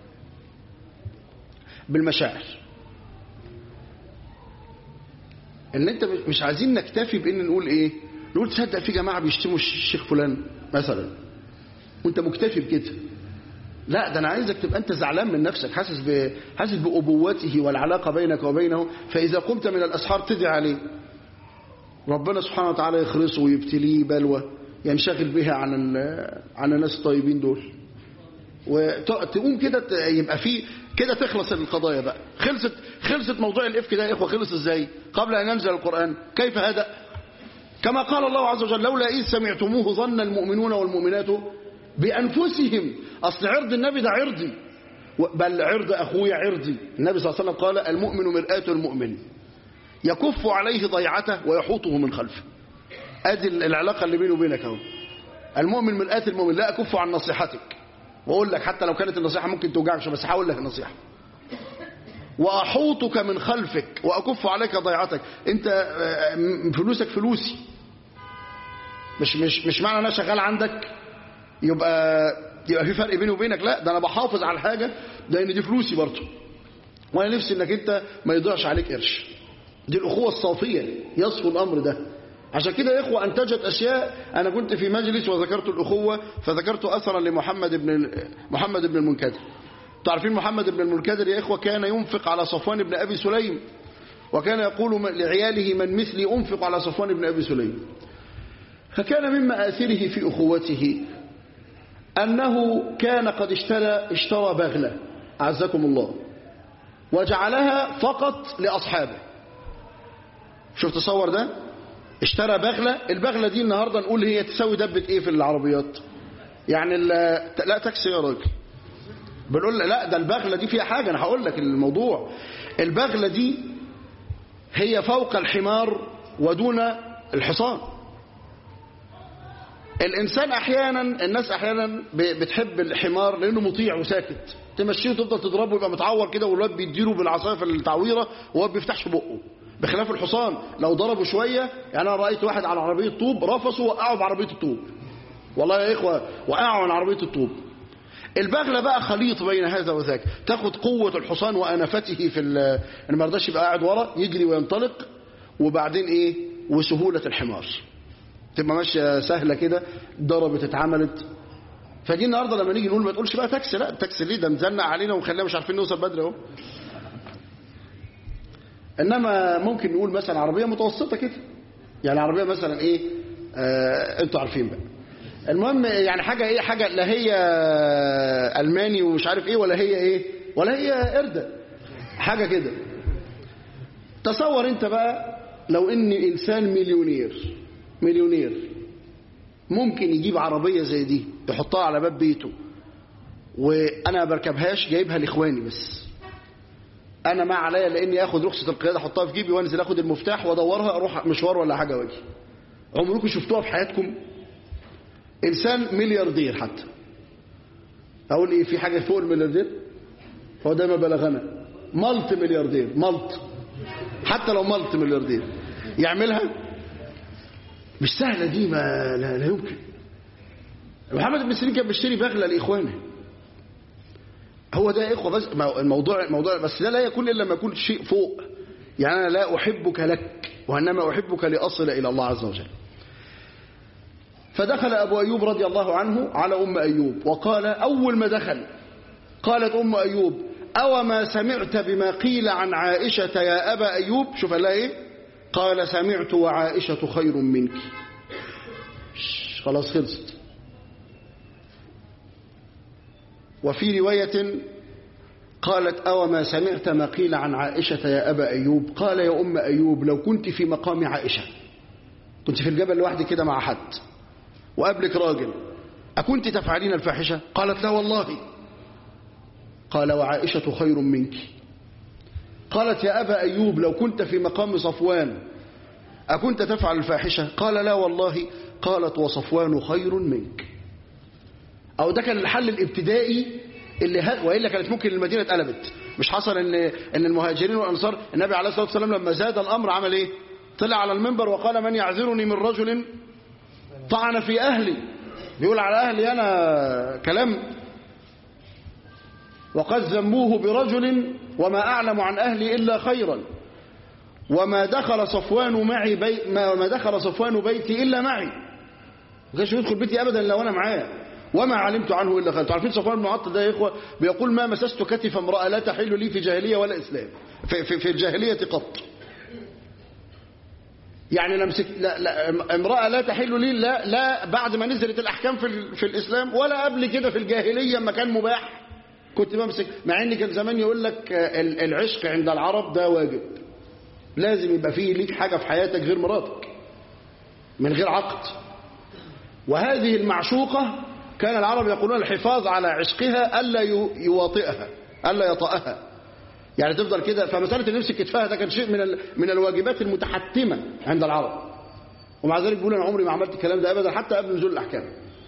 بالمشاعر ان انت مش عايزين نكتفي بان نقول ايه نقول تصدق في جماعه بيشتموا الشيخ فلان مثلا وانت مكتفي بكده لا ده انا عايزك تبقى انت زعلان من نفسك حاسس ب... حاسس بابوته والعلاقه بينك وبينه فاذا قمت من الاسحار تدعي عليه ربنا سبحانه وتعالى يخلصه ويبتليه بلوى ينشغل بها عن عن الناس الطيبين دول وتقوم كده يبقى في كده تخلص القضايا بقى خلصت خلصت موضوع الافك ده يا اخوه خلص ازاي قبل ان ينزل القران كيف هذا كما قال الله عز وجل لولا اذ سمعتموه ظن المؤمنون والمؤمنات بانفسهم اصل عرض النبي ده عرضي بل عرض اخويا عرضي النبي صلى الله عليه وسلم قال المؤمن مرآة المؤمن يكف عليه ضيعته ويحوطه من خلفه ادي العلاقه اللي بيني وبينك اهو المؤمن مرآة المؤمن لا اكف عن نصيحتك واقول لك حتى لو كانت النصيحه ممكن توجعك بس هقول لك النصيحه واحوطك من خلفك واكف عليك ضيعتك انت فلوسك فلوسي مش مش مش معنى انا شغال عندك يبقى يبقى في فرق بيني وبينك لا ده انا بحافظ على الحاجه لان دي فلوسي برضه وانا نفسي انك انت ما يضيعش عليك قرش دي الاخوه الصافيه يصفو الامر ده عشان كده يا اخوه انتجت اشياء انا كنت في مجلس وذكرت الاخوه فذكرت اثرا لمحمد بن محمد بن المنكدر تعرفين محمد بن المنكدر يا اخوه كان ينفق على صفوان بن ابي سليم وكان يقول لعياله من مثلي أنفق على صفوان بن أبي سليم فكان من مآثره في أخوته أنه كان قد اشترى, اشترى بغلة أعزكم الله وجعلها فقط لأصحابه شوف تصور ده اشترى بغلة البغلة دي النهاردة نقول هي تساوي دبة ايه في العربيات يعني لا تاكسي يا راجل بنقول لا ده البغلة دي فيها حاجة انا هقول لك الموضوع البغلة دي هي فوق الحمار ودون الحصان الإنسان أحيانا الناس أحيانا بتحب الحمار لأنه مطيع وساكت تمشيه وتفضل تضربه يبقى متعور كده والواد بيديله بالعصايه في التعويرة وهو ما بيفتحش بقه بخلاف الحصان لو ضربه شوية يعني أنا رأيت واحد على عربية طوب رفصه وقعه بعربية الطوب والله يا إخوة وقعه عن عربية الطوب البغلة بقى خليط بين هذا وذاك تاخد قوة الحصان وأنفته في ان ما رضاش يبقى قاعد ورا يجري وينطلق وبعدين ايه وسهولة الحمار تبقى ماشية سهلة كده ضربت اتعملت فدي النهارده لما نيجي نقول ما تقولش بقى تاكسي لا التاكسي ليه ده مزنق علينا ومخلينا مش عارفين نوصل بدري اهو انما ممكن نقول مثلا عربيه متوسطه كده يعني عربيه مثلا ايه آه انتوا عارفين بقى المهم يعني حاجه ايه حاجه لا هي الماني ومش عارف ايه ولا هي ايه ولا هي قرده حاجه كده تصور انت بقى لو ان انسان مليونير مليونير ممكن يجيب عربيه زي دي يحطها على باب بيته وانا بركبهاش جايبها لاخواني بس انا ما عليا لاني اخد رخصه القياده احطها في جيبي وانزل اخد المفتاح وادورها اروح مشوار ولا حاجه واجي عمركم شفتوها في حياتكم انسان ملياردير حتى اقول ايه في حاجه فوق الملياردير هو ده ما بلغنا ملت ملياردير ملت حتى لو ملت ملياردير يعملها مش سهله دي ما لا, لا يمكن محمد بن سيرين كان بيشتري بغله لاخوانه هو ده يا اخوه بس الموضوع الموضوع بس ده لا يكون الا لما يكون شيء فوق يعني انا لا احبك لك وانما احبك لاصل الى الله عز وجل فدخل ابو ايوب رضي الله عنه على ام ايوب وقال اول ما دخل قالت ام ايوب او ما سمعت بما قيل عن عائشه يا ابا ايوب شوف قال ايه قال سمعت وعائشه خير منك خلاص خلصت وفي رواية قالت أو ما سمعت ما قيل عن عائشة يا أبا أيوب قال يا أم أيوب لو كنت في مقام عائشة كنت في الجبل لوحدي كده مع حد وقبلك راجل أكنت تفعلين الفاحشة قالت لا والله قال وعائشة خير منك قالت يا أبا أيوب لو كنت في مقام صفوان أكنت تفعل الفاحشة قال لا والله قالت وصفوان خير منك أو ده كان الحل الابتدائي اللي ه... وإلا كانت ممكن المدينة اتقلبت مش حصل ان ان المهاجرين والانصار النبي عليه الصلاه والسلام لما زاد الامر عمل ايه طلع على المنبر وقال من يعذرني من رجل طعن في اهلي بيقول على اهلي انا كلام وقد ذموه برجل وما اعلم عن اهلي الا خيرا وما دخل صفوان معي بي ما ما دخل صفوان بيتي الا معي ما كانش يدخل بيتي ابدا الا وانا معاه وما علمت عنه الا خير عارفين صفوان بن عطل ده يا اخوه بيقول ما مسست كتف امراه لا تحل لي في جاهليه ولا اسلام في, في, في الجاهليه قط يعني لمسك لا, لا امراه لا تحل لي لا لا بعد ما نزلت الاحكام في, في الاسلام ولا قبل كده في الجاهليه لما كان مباح كنت بمسك مع ان كان زمان يقول لك العشق عند العرب ده واجب لازم يبقى فيه ليك حاجه في حياتك غير مراتك من غير عقد وهذه المعشوقه كان العرب يقولون الحفاظ على عشقها ألا يواطئها ألا يطأها يعني تفضل كده فمسألة ان يمسك كتفها ده كان شيء من من الواجبات المتحتمة عند العرب ومع ذلك بيقول أنا عمري ما عملت الكلام ده أبدا حتى قبل نزول الأحكام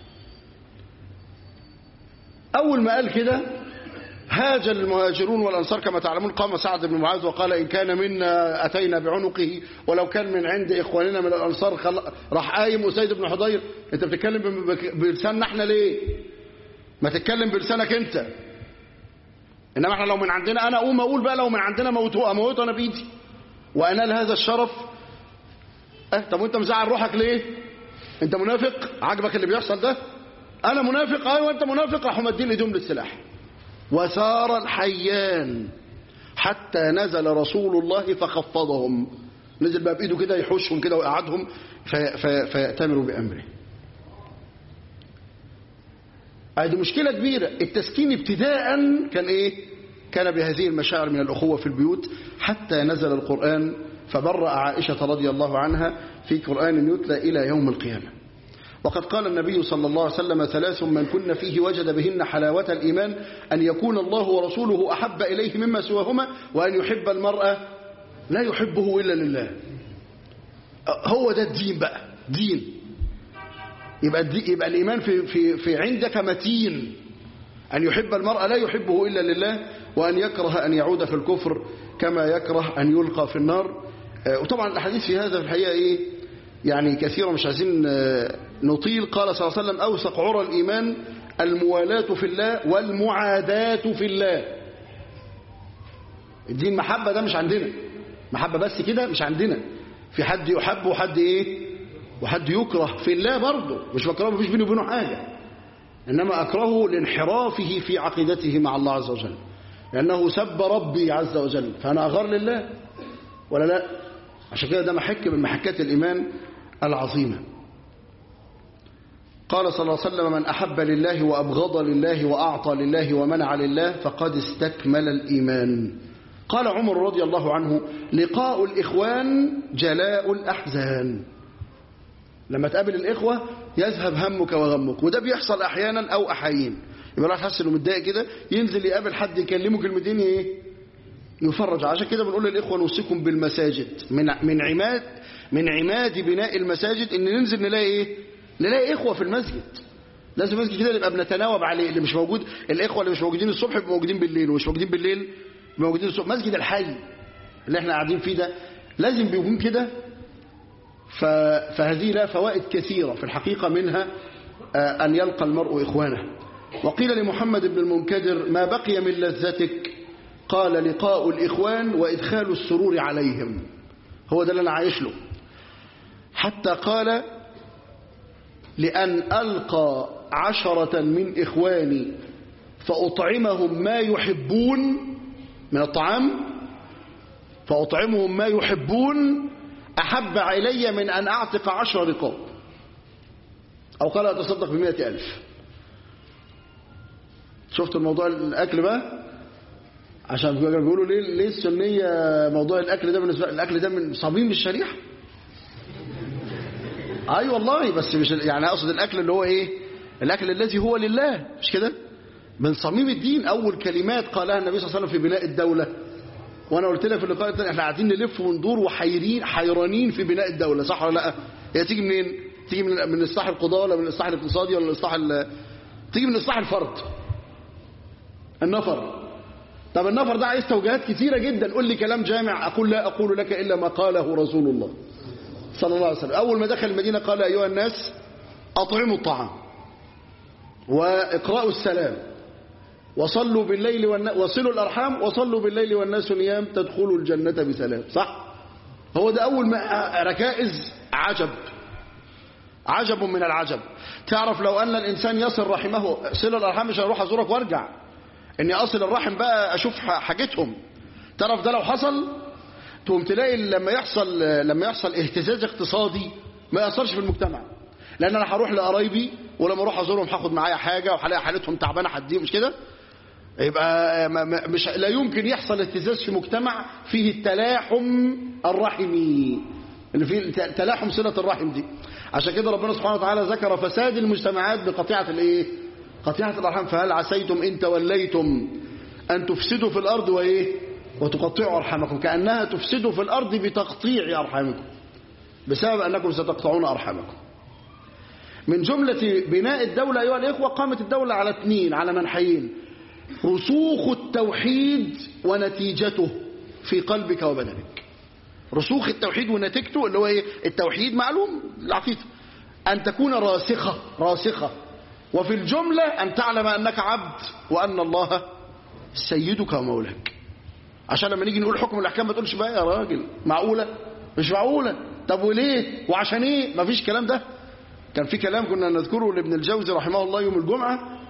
أول ما قال كده هاج المهاجرون والأنصار كما تعلمون قام سعد بن معاذ وقال إن كان منا أتينا بعنقه ولو كان من عند إخواننا من الأنصار خل... راح قايم أسيد بن حضير أنت بتتكلم بلساننا احنا ليه ما تتكلم بلسانك أنت إنما احنا لو من عندنا أنا أقوم أقول بقى لو من عندنا موتوه أموته أنا بإيدي وأنال هذا الشرف أه طب وأنت مزعل روحك ليه أنت منافق عجبك اللي بيحصل ده أنا منافق أيوة أنت منافق راحوا مدين إيديهم للسلاح وسار الحيان حتى نزل رسول الله فخفضهم نزل بقى بإيده كده يحوشهم كده ويقعدهم في في فيأتمروا بأمره هذه مشكلة كبيرة التسكين ابتداء كان ايه كان بهذه المشاعر من الأخوة في البيوت حتى نزل القرآن فبرأ عائشة رضي الله عنها في قرآن يتلى إلى يوم القيامة وقد قال النبي صلى الله عليه وسلم ثلاث من كن فيه وجد بهن حلاوة الإيمان أن يكون الله ورسوله أحب إليه مما سواهما وأن يحب المرأة لا يحبه إلا لله هو ده الدين بقى دين يبقى, الدي يبقى الإيمان في, في, في عندك متين أن يحب المرأة لا يحبه إلا لله وأن يكره أن يعود في الكفر كما يكره أن يلقى في النار وطبعا الأحاديث في هذا في الحقيقة إيه يعني كثيرا مش عايزين نطيل قال صلى الله عليه وسلم أوثق عرى الإيمان الموالاة في الله والمعاداة في الله الدين محبة ده مش عندنا محبة بس كده مش عندنا في حد يحب وحد ايه وحد يكره في الله برضه مش بكره مفيش بيني وبينه حاجة إنما أكرهه لانحرافه في عقيدته مع الله عز وجل لأنه سب ربي عز وجل فأنا أغار لله ولا لا عشان كده ده محك من محكات الإيمان العظيمة قال صلى الله عليه وسلم من أحب لله وأبغض لله وأعطى لله ومنع لله فقد استكمل الإيمان قال عمر رضي الله عنه لقاء الإخوان جلاء الأحزان لما تقابل الإخوة يذهب همك وغمك وده بيحصل أحيانا أو أحايين يبقى راح تحس انه متضايق كده ينزل يقابل حد يكلمه كلمتين ايه يفرج عشان كده بنقول للإخوة نوصيكم بالمساجد من من عماد من عماد بناء المساجد ان ننزل نلاقي ايه نلاقي إخوة في المسجد لازم المسجد كده نبقى بنتناوب عليه اللي مش موجود الإخوة اللي مش موجودين الصبح يبقوا موجودين بالليل ومش موجودين بالليل يبقوا موجودين الصبح مسجد الحي اللي احنا قاعدين فيه ده لازم بيكون كده فهذه لها فوائد كثيرة في الحقيقة منها أن يلقى المرء إخوانه وقيل لمحمد بن المنكدر ما بقي من لذتك قال لقاء الإخوان وإدخال السرور عليهم هو ده اللي أنا عايش له حتى قال لأن ألقى عشرة من إخواني فأطعمهم ما يحبون من الطعام فأطعمهم ما يحبون أحب إلي من أن أعتق عشر رقاب أو قال أتصدق بمئة ألف شفت الموضوع الأكل بقى عشان بيقولوا ليه ليه السنية موضوع الأكل ده بالنسبة الأكل ده من صميم الشريعة أي أيوة والله بس مش يعني أقصد الأكل اللي هو إيه الأكل الذي هو لله مش كده من صميم الدين أول كلمات قالها النبي صلى الله عليه وسلم في بناء الدولة وانا قلت لك في اللقاء الثاني احنا قاعدين نلف وندور وحيرين حيرانين في بناء الدولة صح ولا لا هي تيجي منين تيجي من من اصلاح القضاء ولا من الاصلاح الاقتصادي ولا من اصلاح تيجي من اصلاح الفرد النفر طب النفر ده عايز توجيهات كثيرة جدا قول لي كلام جامع اقول لا اقول لك الا ما قاله رسول الله صلى الله عليه وسلم اول ما دخل المدينة قال ايها الناس اطعموا الطعام واقرأوا السلام وصلوا بالليل والن... وصلوا الأرحام وصلوا بالليل والناس نيام تدخلوا الجنة بسلام صح هو ده أول ما ركائز عجب عجب من العجب تعرف لو أن الإنسان يصل رحمه صل الأرحام مش هروح أزورك وارجع إني أصل الرحم بقى أشوف حاجتهم تعرف ده لو حصل تقوم تلاقي لما يحصل لما يحصل اهتزاز اقتصادي ما يأثرش في المجتمع لأن أنا هروح لقرايبي ولما أروح أزورهم هاخد معايا حاجة وهلاقي حالتهم تعبانة هديهم مش كده يبقى مش لا يمكن يحصل اهتزاز في مجتمع فيه التلاحم الرحمي اللي فيه تلاحم صلة الرحم دي عشان كده ربنا سبحانه وتعالى ذكر فساد المجتمعات بقطيعة الايه قطيعة الارحام فهل عسيتم ان توليتم ان تفسدوا في الارض وايه وتقطعوا ارحامكم كانها تفسدوا في الارض بتقطيع ارحامكم بسبب انكم ستقطعون ارحامكم من جملة بناء الدولة أيها الإخوة قامت الدولة على اثنين على منحيين رسوخ التوحيد ونتيجته في قلبك وبدنك رسوخ التوحيد ونتيجته اللي هو ايه التوحيد معلوم العقيدة أن تكون راسخة راسخة وفي الجملة أن تعلم أنك عبد وأن الله سيدك ومولاك عشان لما نيجي نقول حكم الأحكام ما تقولش بقى يا راجل معقولة مش معقولة طب وليه وعشان ايه مفيش كلام ده كان في كلام كنا نذكره لابن الجوزي رحمه الله يوم الجمعة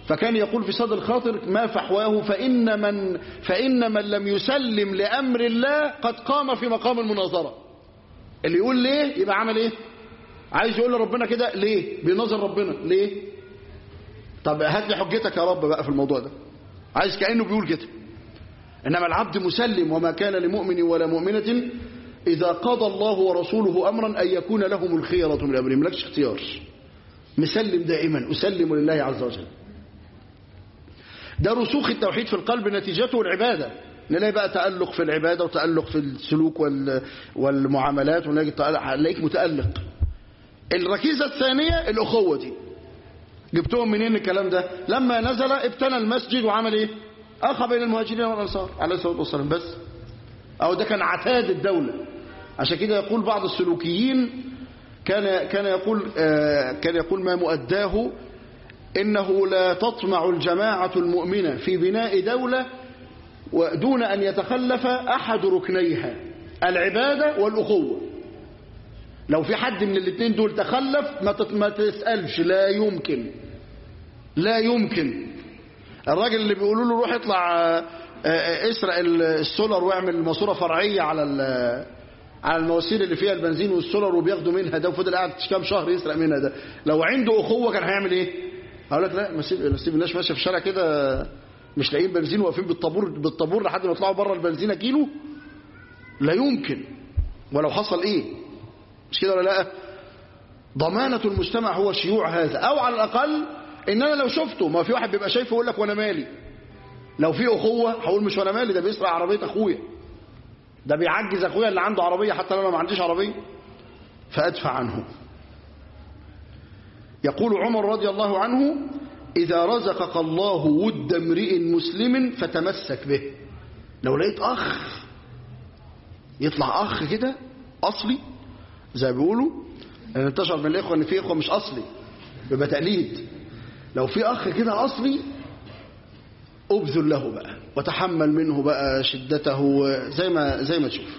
فكان يقول في صدر الخاطر ما فحواه فإن من, فإن من لم يسلم لأمر الله قد قام في مقام المناظرة اللي يقول ليه يبقى عمل ايه عايز يقول لربنا كده ليه بينظر ربنا ليه طب هات لي حجتك يا رب بقى في الموضوع ده عايز كأنه بيقول كده إنما العبد مسلم وما كان لمؤمن ولا مؤمنة إذا قضى الله ورسوله أمرا أن يكون لهم الخيرة من أمرهم ملكش اختيار مسلم دائما أسلم لله عز وجل ده رسوخ التوحيد في القلب نتيجته العبادة نلاقي بقى تألق في العبادة وتألق في السلوك وال- والمعاملات ونلاقي تألق- هنلاقيك متألق الركيزة الثانية الأخوة دي جبتهم منين الكلام ده لما نزل ابتنى المسجد وعمل ايه أخى بين المهاجرين والأنصار عليه الصلاة والسلام بس أو ده كان عتاد الدولة عشان كده يقول بعض السلوكيين كان كان يقول آه، كان يقول ما مؤداه إنه لا تطمع الجماعة المؤمنة في بناء دولة ودون أن يتخلف أحد ركنيها العبادة والأخوة لو في حد من الاثنين دول تخلف ما تت- ما تسألش لا يمكن لا يمكن الراجل اللي بيقولوا له روح اطلع آه، آه، اسرق ال- السولر واعمل ماسوره فرعيه على ال- على المواسير اللي فيها البنزين والسولر وبياخدوا منها ده وفضل قاعد كام شهر يسرق منها ده لو عنده اخوه كان هيعمل ايه؟ هقول لك لا ما سيب ما سيب الناس ماشيه في الشارع كده مش لاقيين بنزين واقفين بالطابور بالطابور لحد ما يطلعوا بره البنزينه كيلو لا يمكن ولو حصل ايه مش كده ولا لا ضمانة المجتمع هو شيوع هذا او على الاقل ان انا لو شفته ما في واحد بيبقى شايفه يقول لك وانا مالي لو في اخوه هقول مش وانا مالي ده بيسرق عربيه اخويا ده بيعجز اخويا اللي عنده عربيه حتى لو انا ما عنديش عربيه فادفع عنه يقول عمر رضي الله عنه اذا رزقك الله ود امرئ مسلم فتمسك به لو لقيت اخ يطلع اخ كده اصلي زي ما بيقولوا ان انتشر من الاخوه ان في اخوه مش اصلي يبقى تقليد لو في اخ كده اصلي ابذل له بقى وتحمل منه بقى شدته زي ما زي ما تشوف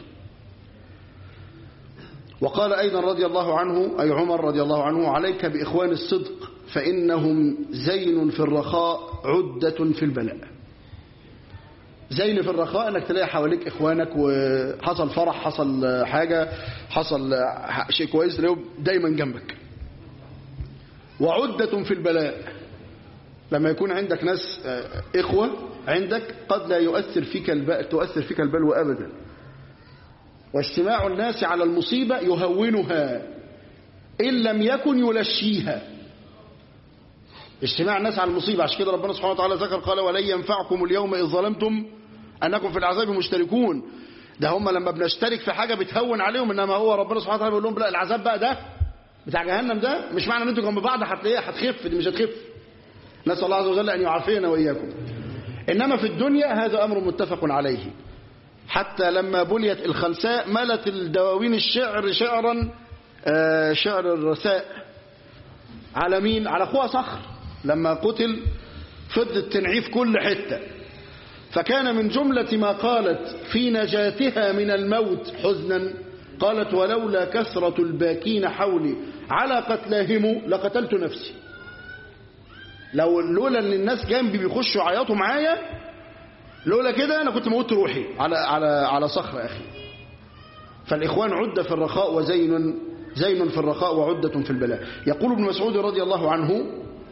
وقال ايضا رضي الله عنه اي عمر رضي الله عنه عليك باخوان الصدق فانهم زين في الرخاء عده في البلاء زين في الرخاء انك تلاقي حواليك اخوانك وحصل فرح حصل حاجه حصل شيء كويس تلاقيهم دايما جنبك وعده في البلاء لما يكون عندك ناس آه، إخوة عندك قد لا يؤثر فيك الب... تؤثر فيك البلوى أبدا واجتماع الناس على المصيبة يهونها إن لم يكن يلشيها اجتماع الناس على المصيبة عشان كده ربنا سبحانه وتعالى ذكر قال ولن ينفعكم اليوم إذ ظلمتم أنكم في العذاب مشتركون ده هم لما بنشترك في حاجة بتهون عليهم إنما هو ربنا سبحانه وتعالى بيقول لهم لا العذاب بقى ده بتاع جهنم ده مش معنى ان انتوا جنب بعض هتلاقيها هتخف دي مش هتخف نسأل الله عز وجل أن يعافينا وإياكم إنما في الدنيا هذا أمر متفق عليه حتى لما بليت الخنساء ملت الدواوين الشعر شعرا آه، شعر الرساء على مين على أخوها صخر لما قتل فضلت تنعيه في كل حتة فكان من جملة ما قالت في نجاتها من الموت حزنا قالت ولولا كثرة الباكين حولي على قتلاهم لقتلت نفسي لو لولا ان الناس جنبي بيخشوا يعيطوا معايا لولا كده انا كنت موت روحي على على على صخر اخي فالاخوان عده في الرخاء وزين زين في الرخاء وعده في البلاء يقول ابن مسعود رضي الله عنه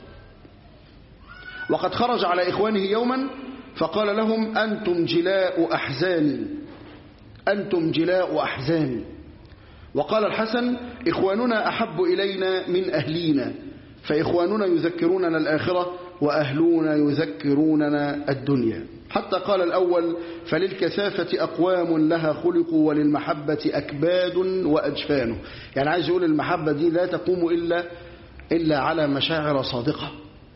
وقد خرج على اخوانه يوما فقال لهم انتم جلاء احزاني انتم جلاء احزاني وقال الحسن إخواننا أحب إلينا من أهلينا فإخواننا يذكروننا الآخرة وأهلونا يذكروننا الدنيا حتى قال الأول فللكثافة أقوام لها خلقوا وللمحبة أكباد وأجفان يعني عايز يقول المحبة دي لا تقوم إلا إلا على مشاعر صادقة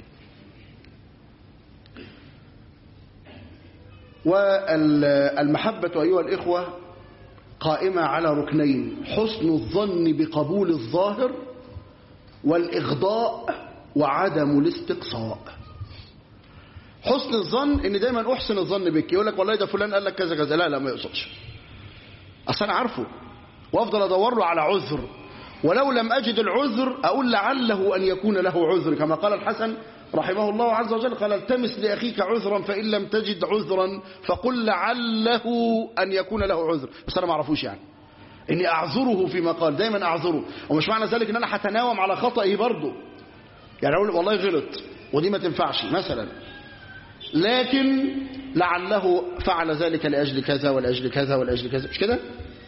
والمحبة أيها الإخوة قائمة على ركنين حسن الظن بقبول الظاهر والإغضاء وعدم الاستقصاء حسن الظن ان دايما احسن الظن بك يقول لك والله ده فلان قال لك كذا كذا لا لا ما يقصدش اصل انا عارفه وافضل ادور له على عذر ولو لم اجد العذر اقول لعله ان يكون له عذر كما قال الحسن رحمه الله عز وجل قال التمس لأخيك عذرا فإن لم تجد عذرا فقل لعله أن يكون له عذر بس أنا ما أعرفوش يعني إني أعذره فيما قال دايما أعذره ومش معنى ذلك إن أنا هتناوم على خطئه برضه يعني أقول والله غلط ودي ما تنفعش مثلا لكن لعله فعل ذلك لأجل كذا ولأجل كذا ولأجل كذا مش كده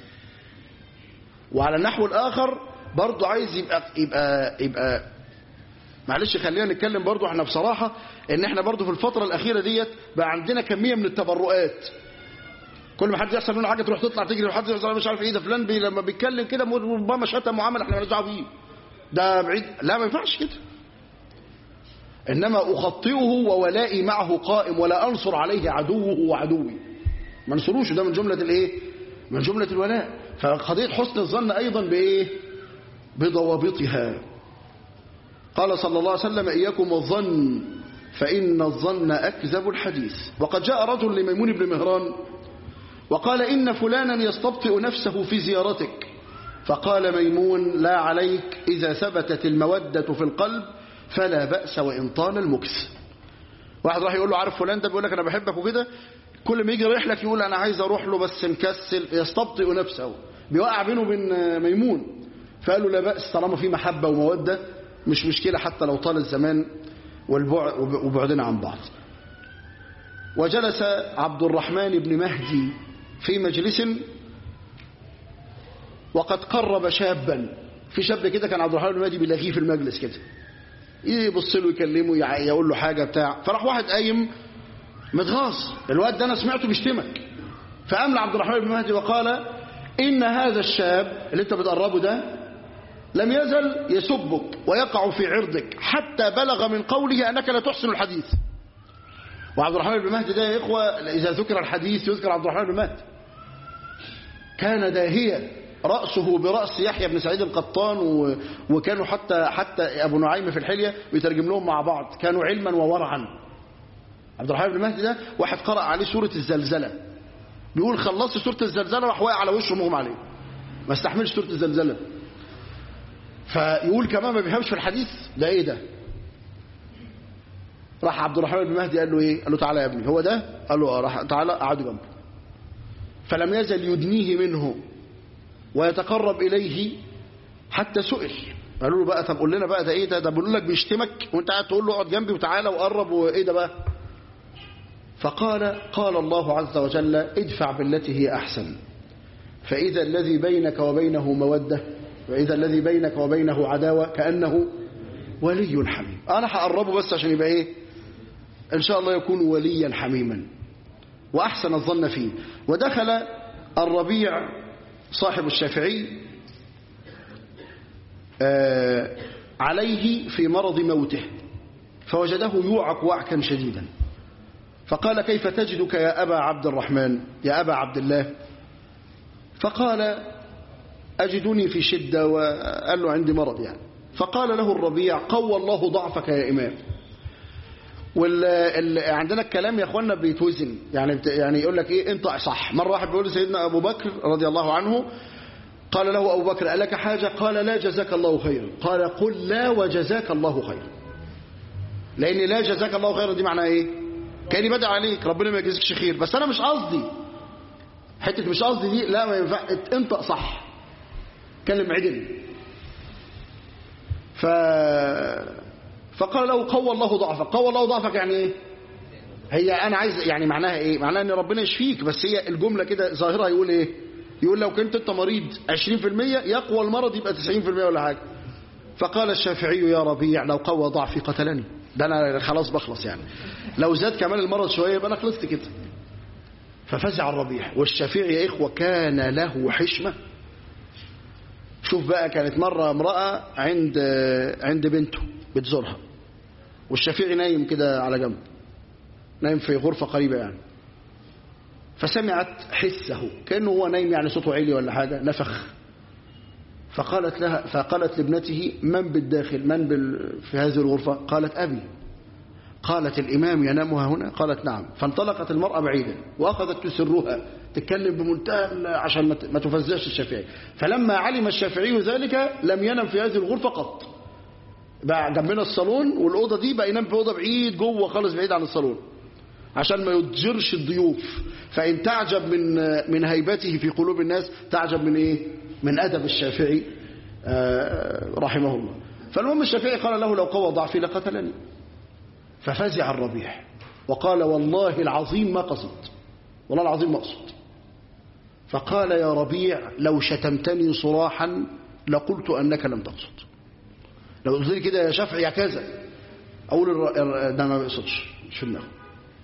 وعلى النحو الآخر برضه عايز يبقى يبقى يبقى معلش خلينا نتكلم برضه احنا بصراحة ان احنا برضه في الفترة الأخيرة ديت بقى عندنا كمية من التبرؤات كل ما حد يحصل منه حاجة تروح تطلع تجري وحد يحصل مش عارف ايه ده فلان بي لما بيتكلم كده ربما شتم معامل احنا مالناش دعوه بيه ده بعيد لا ما ينفعش كده إنما أخطئه وولائي معه قائم ولا أنصر عليه عدوه وعدوي ما انصروش ده من جملة الإيه من جملة الولاء فقضية حسن الظن أيضا بإيه بضوابطها قال صلى الله عليه وسلم إياكم والظن فإن الظن أكذب الحديث وقد جاء رجل لميمون بن مهران وقال إن فلانا يستبطئ نفسه في زيارتك فقال ميمون لا عليك إذا ثبتت المودة في القلب فلا بأس وإن طال المكس واحد راح يقول له عارف فلان ده بيقول لك أنا بحبك وكده كل ما يجي رايح لك يقول أنا عايز أروح له بس مكسل يستبطئ نفسه بيوقع بينه وبين ميمون فقال له لا بأس طالما في محبة ومودة مش مشكلة حتى لو طال الزمان والبعد وبعدنا عن بعض وجلس عبد الرحمن بن مهدي في مجلس وقد قرب شابا في شاب كده كان عبد الرحمن بن مهدي بيلاقيه في المجلس كده يبص له يكلمه يقول له حاجة بتاع فراح واحد قايم متغاظ الواد ده انا سمعته بيشتمك فقام لعبد الرحمن بن مهدي وقال ان هذا الشاب اللي انت بتقربه ده لم يزل يسبك ويقع في عرضك حتى بلغ من قوله انك لا تحسن الحديث وعبد الرحمن بن مهدي ده يا اخوه اذا ذكر الحديث يذكر عبد الرحمن بن مهدي كان داهيا رأسه برأس يحيى بن سعيد القطان و... وكانوا حتى حتى أبو نعيم في الحلية بيترجم لهم مع بعض كانوا علما وورعا عبد الرحمن بن مهدي ده واحد قرأ عليه سورة الزلزلة بيقول خلصت سورة الزلزلة راح واقع على وشه مغمى عليه ما استحملش سورة الزلزلة فيقول كمان ما بيفهمش في الحديث ده ايه ده راح عبد الرحمن بن مهدي قال له ايه قال له تعالى يا ابني هو ده قال له اه راح تعالى قعدوا جنبه فلم يزل يدنيه منه ويتقرب إليه حتى سئل قالوا له بقى طب قول لنا بقى ده ايه ده ده بيقول لك بيشتمك وانت قاعد تقول له اقعد جنبي وتعالى وقرب وايه ده بقى فقال قال الله عز وجل ادفع بالتي هي احسن فاذا الذي بينك وبينه موده واذا الذي بينك وبينه عداوه كانه ولي حميم انا هقربه بس عشان يبقى ايه ان شاء الله يكون وليا حميما واحسن الظن فيه ودخل الربيع صاحب الشافعي آه عليه في مرض موته فوجده يوعك وعكا شديدا فقال كيف تجدك يا أبا عبد الرحمن يا أبا عبد الله فقال أجدني في شدة وقال له عندي مرض يعني فقال له الربيع قوى الله ضعفك يا إمام وال عندنا الكلام يا اخوانا بيتوزن يعني يعني يقول لك ايه انت صح مره واحد بيقول لسيدنا ابو بكر رضي الله عنه قال له ابو بكر الك حاجه قال لا جزاك الله خيرا قال قل لا وجزاك الله خيرا لان لا جزاك الله خيرا دي معناها ايه كاني بدعي عليك ربنا ما يجزيكش خير بس انا مش قصدي حته مش قصدي دي لا ما ينفع انت صح كلم عدل ف فقال له قوى الله ضعفك قوى الله ضعفك يعني ايه هي انا عايز يعني معناها ايه معناها ان ربنا يشفيك بس هي الجمله كده ظاهرها يقول ايه يقول لو كنت انت مريض 20% يقوى المرض يبقى 90% ولا حاجه فقال الشافعي يا ربيع لو قوى ضعفي قتلني ده انا خلاص بخلص يعني لو زاد كمان المرض شويه يبقى انا خلصت كده ففزع الربيع والشافعي يا اخوه كان له حشمه شوف بقى كانت مره امراه عند عند بنته بتزورها والشافعي نايم كده على جنب نايم في غرفة قريبة يعني فسمعت حسه كأنه هو نايم يعني صوته عالي ولا حاجة نفخ فقالت لها فقالت لابنته من بالداخل من بال في هذه الغرفة قالت أبي قالت الإمام ينامها هنا قالت نعم فانطلقت المرأة بعيدا وأخذت تسرها تتكلم بمنتهى عشان ما تفزعش الشافعي فلما علم الشافعي ذلك لم ينم في هذه الغرفة قط بقى جنبنا الصالون والاوضه دي بقى ينام في اوضه بعيد جوه خالص بعيد عن الصالون عشان ما يضجرش الضيوف فان تعجب من من هيبته في قلوب الناس تعجب من ايه من ادب الشافعي آه، رحمه الله فالمهم الشافعي قال له لو قوى ضعفي لقتلني ففزع الربيع وقال والله العظيم ما قصدت والله العظيم ما قصدت فقال يا ربيع لو شتمتني صراحا لقلت أنك لم تقصد لو قلت لي كده يا شافعي يا كذا أقول الر- الر- ده ما بيقصدش مش في دماغه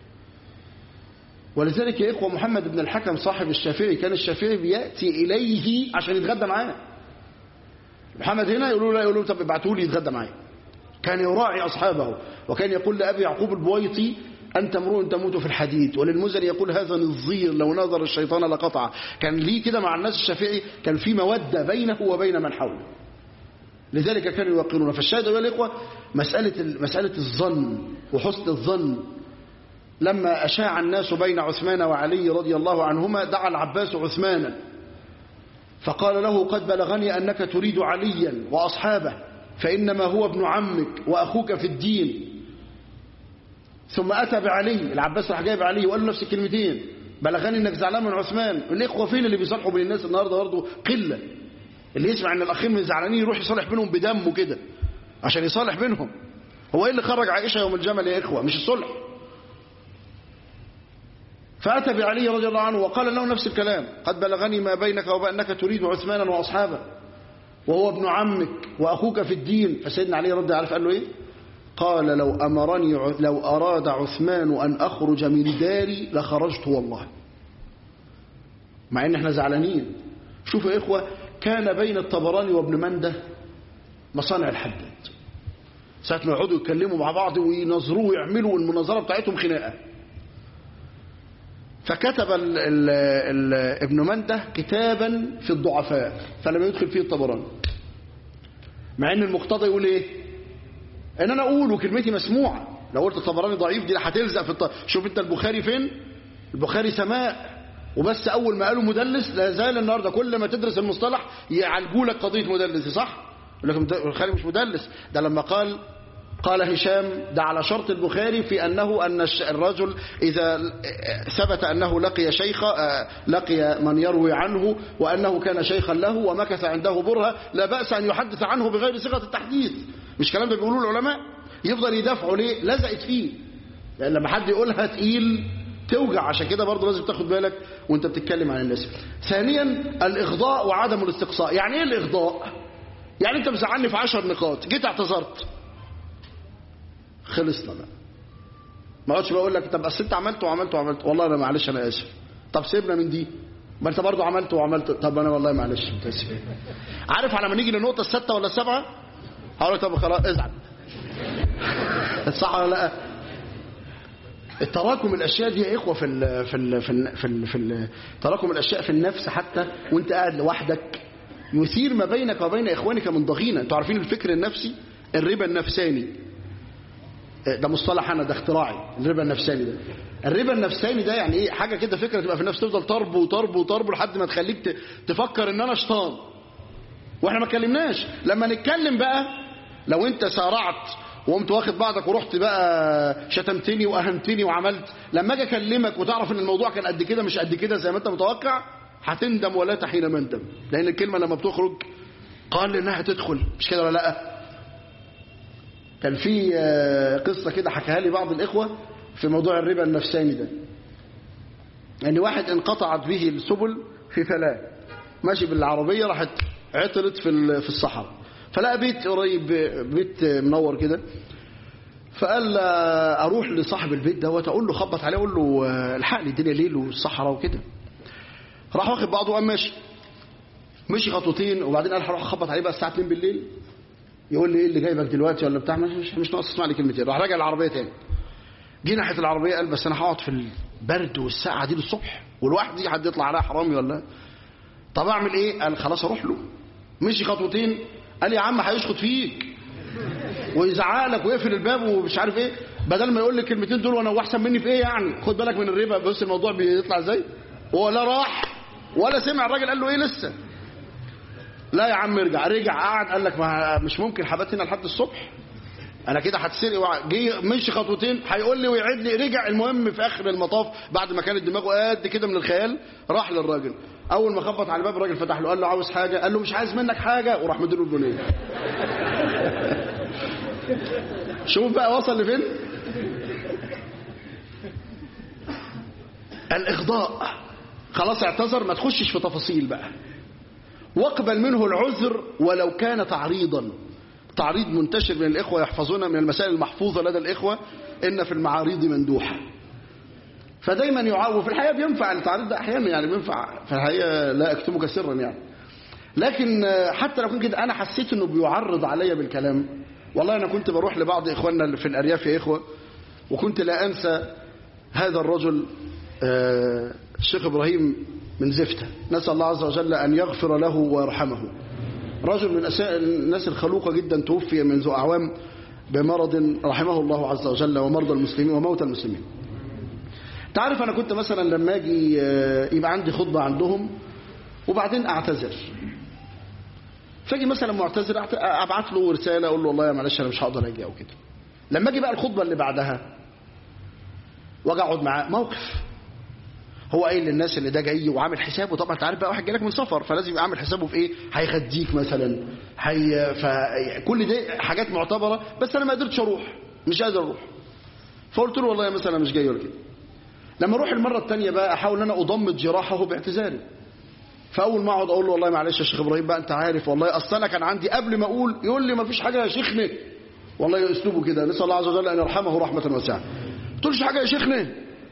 ولذلك يا إخوة محمد بن الحكم صاحب الشافعي كان الشافعي بيأتي إليه عشان يتغدى معاه محمد هنا يقولوا لا يقولوا طب ابعتوا لي يتغدى معايا كان يراعي أصحابه وكان يقول لأبي يعقوب البويطي أنت امرؤ تموت في الحديد وللمزني يقول هذا نظير لو نظر الشيطان لقطع كان ليه كده مع الناس الشافعي كان في مودة بينه وبين من حوله لذلك كانوا يوقرون فالشاهد أيها الإخوة مسألة, مسألة الظن وحسن الظن لما أشاع الناس بين عثمان وعلي رضي الله عنهما دعا العباس عثمانا فقال له قد بلغني أنك تريد عليا وأصحابه فإنما هو ابن عمك وأخوك في الدين ثم أتى بعلي العباس راح جايب علي وقال له نفس الكلمتين بلغني انك زعلان من عثمان الاخوه فين اللي بيصالحوا بين الناس النهارده برضه قله اللي يسمع ان الاخين من زعلانين يروح يصالح بينهم بدمه كده عشان يصالح بينهم هو ايه اللي خرج عائشه يوم الجمل يا اخوه مش الصلح فاتى بعلي رضي الله عنه وقال له نفس الكلام قد بلغني ما بينك وبينك تريد عثمانا واصحابه وهو ابن عمك واخوك في الدين فسيدنا علي رضي الله عنه قال له ايه قال لو أمرني لو أراد عثمان أن أخرج من داري لخرجت والله مع إن احنا زعلانين شوفوا يا إخوة كان بين الطبراني وابن منده مصانع الحداد ساعة ما يقعدوا يتكلموا مع بعض وينظروا ويعملوا المناظرة بتاعتهم خناقة فكتب ال ال ال ابن منده كتابا في الضعفاء فلم يدخل فيه الطبراني مع ان المقتضى يقول ايه ان انا اقول وكلمتي مسموعه لو قلت الطبراني ضعيف دي هتلزق في الط... شوف انت البخاري فين البخاري سماء وبس اول ما قالوا مدلس لا زال النهارده كل ما تدرس المصطلح يعالجوا لك قضيه مدلس صح يقول لك البخاري مش مدلس ده لما قال قال هشام ده على شرط البخاري في أنه أن الرجل إذا ثبت أنه لقي شيخ لقي من يروي عنه وأنه كان شيخا له ومكث عنده برهة لا بأس أن يحدث عنه بغير صيغة التحديث مش كلام ده بيقولوه العلماء يفضل يدافعوا ليه لزقت فيه لأن لما حد يقولها تقيل توجع عشان كده برضه لازم تاخد بالك وانت بتتكلم عن الناس ثانيا الإغضاء وعدم الاستقصاء يعني ايه الإغضاء يعني انت مزعلني في عشر نقاط جيت اعتذرت خلصنا بقى ما اقعدش بقول لك طب اصل انت عملت وعملت وعملت والله انا معلش انا اسف طب سيبنا من دي ما انت برضه عملت وعملت طب انا والله معلش متاسف عارف على ما نيجي للنقطه السادسه ولا السابعه هقول لك طب خلاص ازعل صح ولا لا التراكم الاشياء دي يا اخوه في ال في ال في ال في, ال في ال تراكم الاشياء في النفس حتى وانت قاعد لوحدك يثير ما بينك وبين اخوانك من ضغينه انتوا عارفين الفكر النفسي الربا النفساني ده مصطلح انا ده اختراعي الربا النفساني ده الربا النفساني ده يعني ايه حاجه كده فكره تبقى في النفس تفضل تربو وتربو وتربو لحد ما تخليك تفكر ان انا شيطان واحنا ما اتكلمناش لما نتكلم بقى لو انت سارعت وقمت واخد بعضك ورحت بقى شتمتني واهنتني وعملت لما اجي اكلمك وتعرف ان الموضوع كان قد كده مش قد كده زي ما انت متوقع هتندم ولا تحين مندم لان الكلمه لما بتخرج قال انها تدخل مش كده ولا لا كان في قصة كده حكاها لي بعض الإخوة في موضوع الربا النفساني ده أن يعني واحد انقطعت به السبل في فلاة ماشي بالعربية راحت عطلت في في الصحراء فلقى بيت قريب بيت منور كده فقال أروح لصاحب البيت دوت أقول له خبط عليه أقول له الحقني الدنيا ليل والصحراء وكده راح واخد بعضه وقام ماشي مشي خطوتين وبعدين قال هروح اخبط عليه بقى الساعه 2 بالليل يقول لي ايه اللي جايبك دلوقتي ولا بتاع مش مش ناقص تسمع لي كلمتين راح راجع العربيه تاني جه ناحيه العربيه قال بس انا هقعد في البرد والساعه دي للصبح ولوحدي حد يطلع عليا حرامي ولا طب اعمل ايه قال خلاص اروح له مشي خطوتين قال يا عم هيشخط فيك ويزعق لك ويقفل الباب ومش عارف ايه بدل ما يقول لي الكلمتين دول وانا هو احسن مني في ايه يعني خد بالك من الربا بص الموضوع بيطلع ازاي هو لا راح ولا سمع الراجل قال له ايه لسه لا يا عم ارجع رجع قعد قال لك ما مش ممكن حبات هنا لحد الصبح انا كده هتسرق وع- جه مشي خطوتين هيقول لي ويعيد لي رجع المهم في اخر المطاف بعد ما كانت دماغه قد كده من الخيال راح للراجل اول ما خبط على الباب الراجل فتح له قال له عاوز حاجه قال له مش عايز منك حاجه وراح مديله البنيه شوف بقى وصل لفين الاغضاء خلاص اعتذر ما تخشش في تفاصيل بقى واقبل منه العذر ولو كان تعريضا تعريض منتشر من الإخوة يحفظون من المسائل المحفوظة لدى الإخوة إن في المعاريض مندوحة فدايما يعاود في الحقيقة بينفع التعريض ده أحيانا يعني بينفع في الحقيقة لا أكتمك سرا يعني لكن آه، حتى لو كنت كده أنا حسيت إنه بيعرض عليا بالكلام والله أنا كنت بروح لبعض إخواننا اللي في الأرياف يا إخوة وكنت لا أنسى هذا الرجل آه، الشيخ إبراهيم من زفتة نسأل الله عز وجل أن يغفر له ويرحمه رجل من أساء الناس الخلوقة جدا توفي منذ أعوام بمرض رحمه الله عز وجل ومرضى المسلمين وموتى المسلمين تعرف أنا كنت مثلا لما أجي آه، يبقى عندي خطبة عندهم وبعدين أعتذر فاجي مثلا معتذر أعت- ابعت له رساله اقول له والله يا معلش انا مش هقدر اجي او كده لما اجي بقى الخطبه اللي بعدها واجي اقعد معاه موقف هو قايل للناس اللي ده جاي وعامل حسابه طبعا انت عارف بقى واحد جايلك من سفر فلازم يبقى عامل حسابه في ايه هيغديك مثلا هي فكل دي حاجات معتبره بس انا ما قدرتش اروح مش قادر اروح فقلت له والله مثلا مش جاي ولا كده لما اروح المره الثانيه بقى احاول ان انا اضمد جراحه باعتذاري فاول ما اقعد اقول له والله معلش يا شيخ ابراهيم بقى انت عارف والله اصل انا كان عندي قبل ما اقول يقول لي ما فيش حاجه يا شيخنا والله اسلوبه كده نسال الله عز وجل ان يرحمه رحمه واسعه ما تقولش حاجه يا شيخنا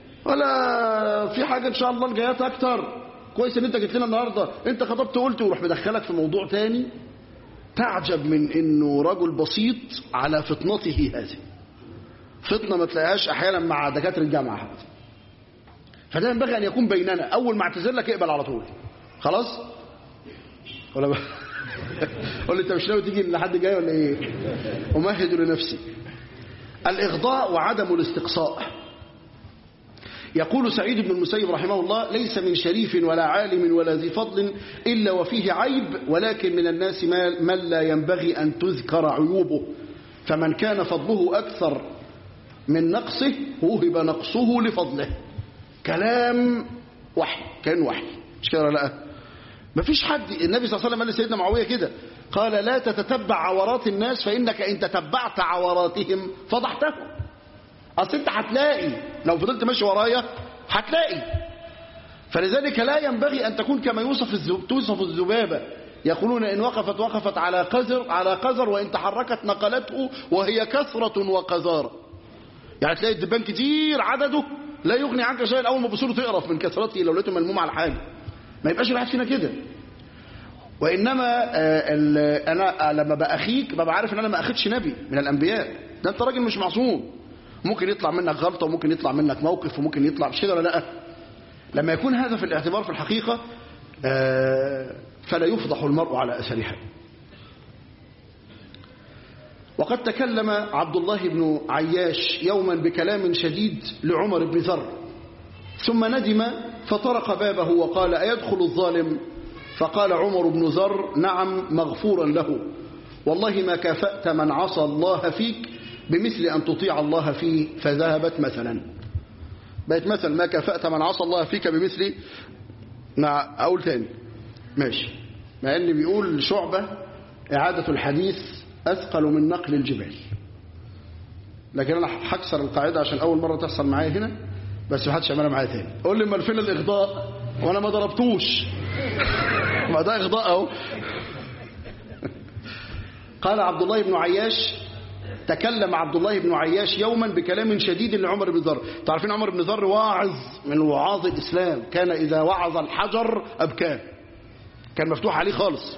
ولا في حاجه ان شاء الله الجايات اكتر كويس ان انت جيت لنا النهارده انت خطبت قلت ويروح مدخلك في موضوع تاني تعجب من انه رجل بسيط على فطنته هذه فطنه ما تلاقيهاش احيانا مع دكاتره الجامعه حتى فده ينبغي ان يكون بيننا اول ما اعتذر لك اقبل على طول خلاص ولا ب... قول لي انت مش ناوي تيجي لحد جاي ولا ايه امهد لنفسي الاغضاء وعدم الاستقصاء يقول سعيد بن المسيب رحمه الله ليس من شريف ولا عالم ولا ذي فضل إلا وفيه عيب ولكن من الناس ما- من لا ينبغي أن تذكر عيوبه فمن كان فضله أكثر من نقصه وهب نقصه لفضله كلام وحي كان وحي مش كده ولا لا مفيش حد النبي صلى الله عليه وسلم قال لسيدنا معاويه كده قال لا تتتبع عورات الناس فإنك إن تتبعت عوراتهم فضحتهم اصل انت هتلاقي لو فضلت ماشي ورايا هتلاقي فلذلك لا ينبغي ان تكون كما يوصف الذب... توصف الذبابه يقولون ان وقفت وقفت على قذر على قذر وان تحركت نقلته وهي كثره وقذاره يعني تلاقي الدبان كتير عدده لا يغني عنك شيئا اول ما بصوره تقرف من كثرته لو لقيته ملموم على حاجه ما يبقاش الواحد فينا كده وانما آه، ال- انا آه، لما باخيك ببقى عارف ان انا ما اخدش نبي من الانبياء ده انت راجل مش معصوم ممكن يطلع منك غلطه وممكن يطلع منك موقف وممكن يطلع مش كده ولا لا لما يكون هذا في الاعتبار في الحقيقه آه، فلا يفضح المرء على اثرها وقد تكلم عبد الله بن عياش يوما بكلام شديد لعمر بن ذر ثم ندم فطرق بابه وقال أيدخل الظالم فقال عمر بن ذر نعم مغفورا له والله ما كافأت من عصى الله فيك بمثل أن تطيع الله فيه فذهبت مثلا بقت مثل ما كافأت من عصى الله فيك بمثل مع أقول تاني ماشي مع أن بيقول شعبة إعادة الحديث أثقل من نقل الجبال لكن أنا هكسر القاعدة عشان أول مرة تحصل معايا هنا بس ما حدش يعملها معايا تاني قول لي امال فين الإغضاء وأنا ما ضربتوش ما ده إغضاء أهو قال عبد الله بن عياش تكلم عبد الله بن عياش يوما بكلام شديد لعمر بن ذر تعرفين عمر بن ذر واعظ من وعاظ الإسلام كان إذا وعظ الحجر أبكاه كان مفتوح عليه خالص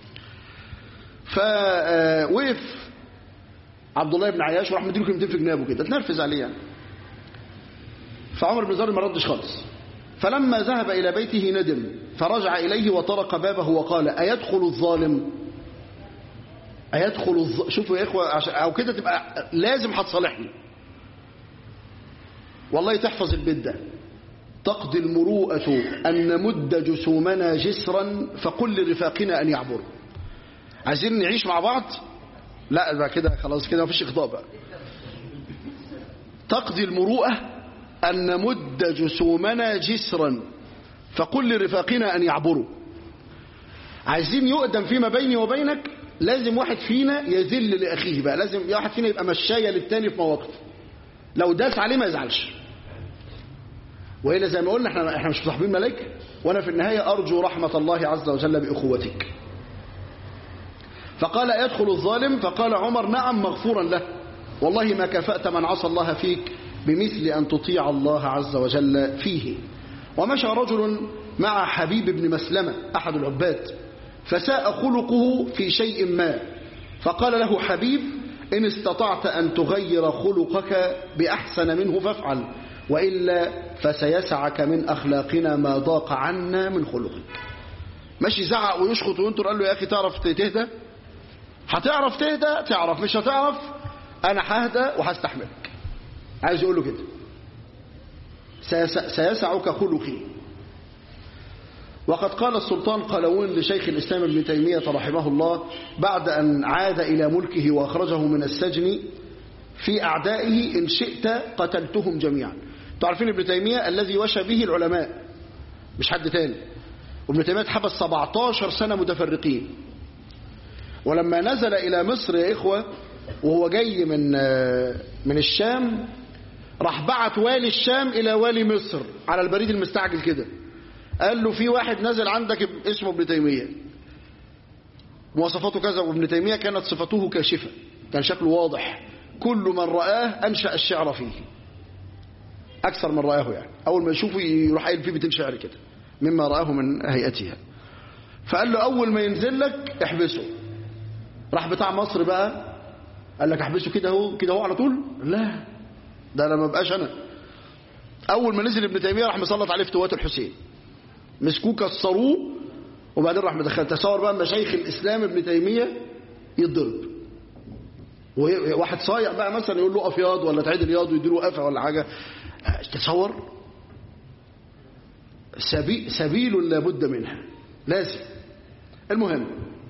فوقف عبد الله بن عياش وراح مديله كلمتين في جنابه كده اتنرفز عليه يعني فعمر بن ذر ما ردش خالص فلما ذهب إلى بيته ندم فرجع إليه وطرق بابه وقال أيدخل الظالم أيدخل الظ... شوفوا يا إخوة عشان... أو كده تبقى لازم هتصالحني والله تحفظ البيت ده تقضي المروءة أن نمد جسومنا جسرا فقل لرفاقنا أن يعبروا عايزين نعيش مع بعض لا بقى كده خلاص كده مفيش إخضاء بقى تقضي المروءة أن نمد جسومنا جسرا فقل لرفاقنا أن يعبروا عايزين يقدم فيما بيني وبينك لازم واحد فينا يذل لأخيه بقى لازم واحد فينا يبقى مشاية للتاني في مواقف لو داس عليه ما يزعلش وإلا زي ما قلنا احنا احنا مش مصاحبين ملائكة وانا في النهاية ارجو رحمة الله عز وجل بأخوتك فقال يدخل الظالم فقال عمر نعم مغفورا له والله ما كفأت من عصى الله فيك بمثل أن تطيع الله عز وجل فيه ومشى رجل مع حبيب بن مسلمة أحد العباد فساء خلقه في شيء ما فقال له حبيب إن استطعت أن تغير خلقك بأحسن منه فافعل وإلا فسيسعك من أخلاقنا ما ضاق عنا من خلقك ماشي زعق ويشخط وينطر قال له يا أخي تعرف تهدى هتعرف تهدى تعرف مش هتعرف أنا ههدى وهستحملك عايز يقول له كده سيس- سيسعك خلقي وقد قال السلطان قلاوون لشيخ الإسلام ابن تيمية رحمه الله بعد أن عاد إلى ملكه وأخرجه من السجن في أعدائه إن شئت قتلتهم جميعا تعرفين ابن تيمية الذي وشى به العلماء مش حد تاني وابن تيمية اتحبس 17 سنة متفرقين ولما نزل إلى مصر يا إخوة وهو جاي من من الشام راح بعت والي الشام إلى والي مصر على البريد المستعجل كده قال له في واحد نزل عندك اسمه ابن تيمية مواصفاته كذا وابن تيمية كانت صفته كاشفة كان شكله واضح كل من رآه أنشأ الشعر فيه أكثر من رآه يعني أول ما يشوفه يروح قايل فيه بيتين شعر كده مما رآه من هيئتها فقال له أول ما ينزل لك احبسه راح بتاع مصر بقى قال لك احبسه كده اهو كده اهو على طول لا ده انا ما بقاش انا اول ما نزل ابن تيميه راح مسلط عليه فتوات الحسين مسكوه كسروه وبعدين راح مدخل تصور بقى مشايخ الاسلام ابن تيميه يتضرب وواحد صايع بقى مثلا يقول له اقف ياض ولا تعيد الياض ويديله قفا ولا حاجه تصور سبيل, سبيل لابد منها لازم المهم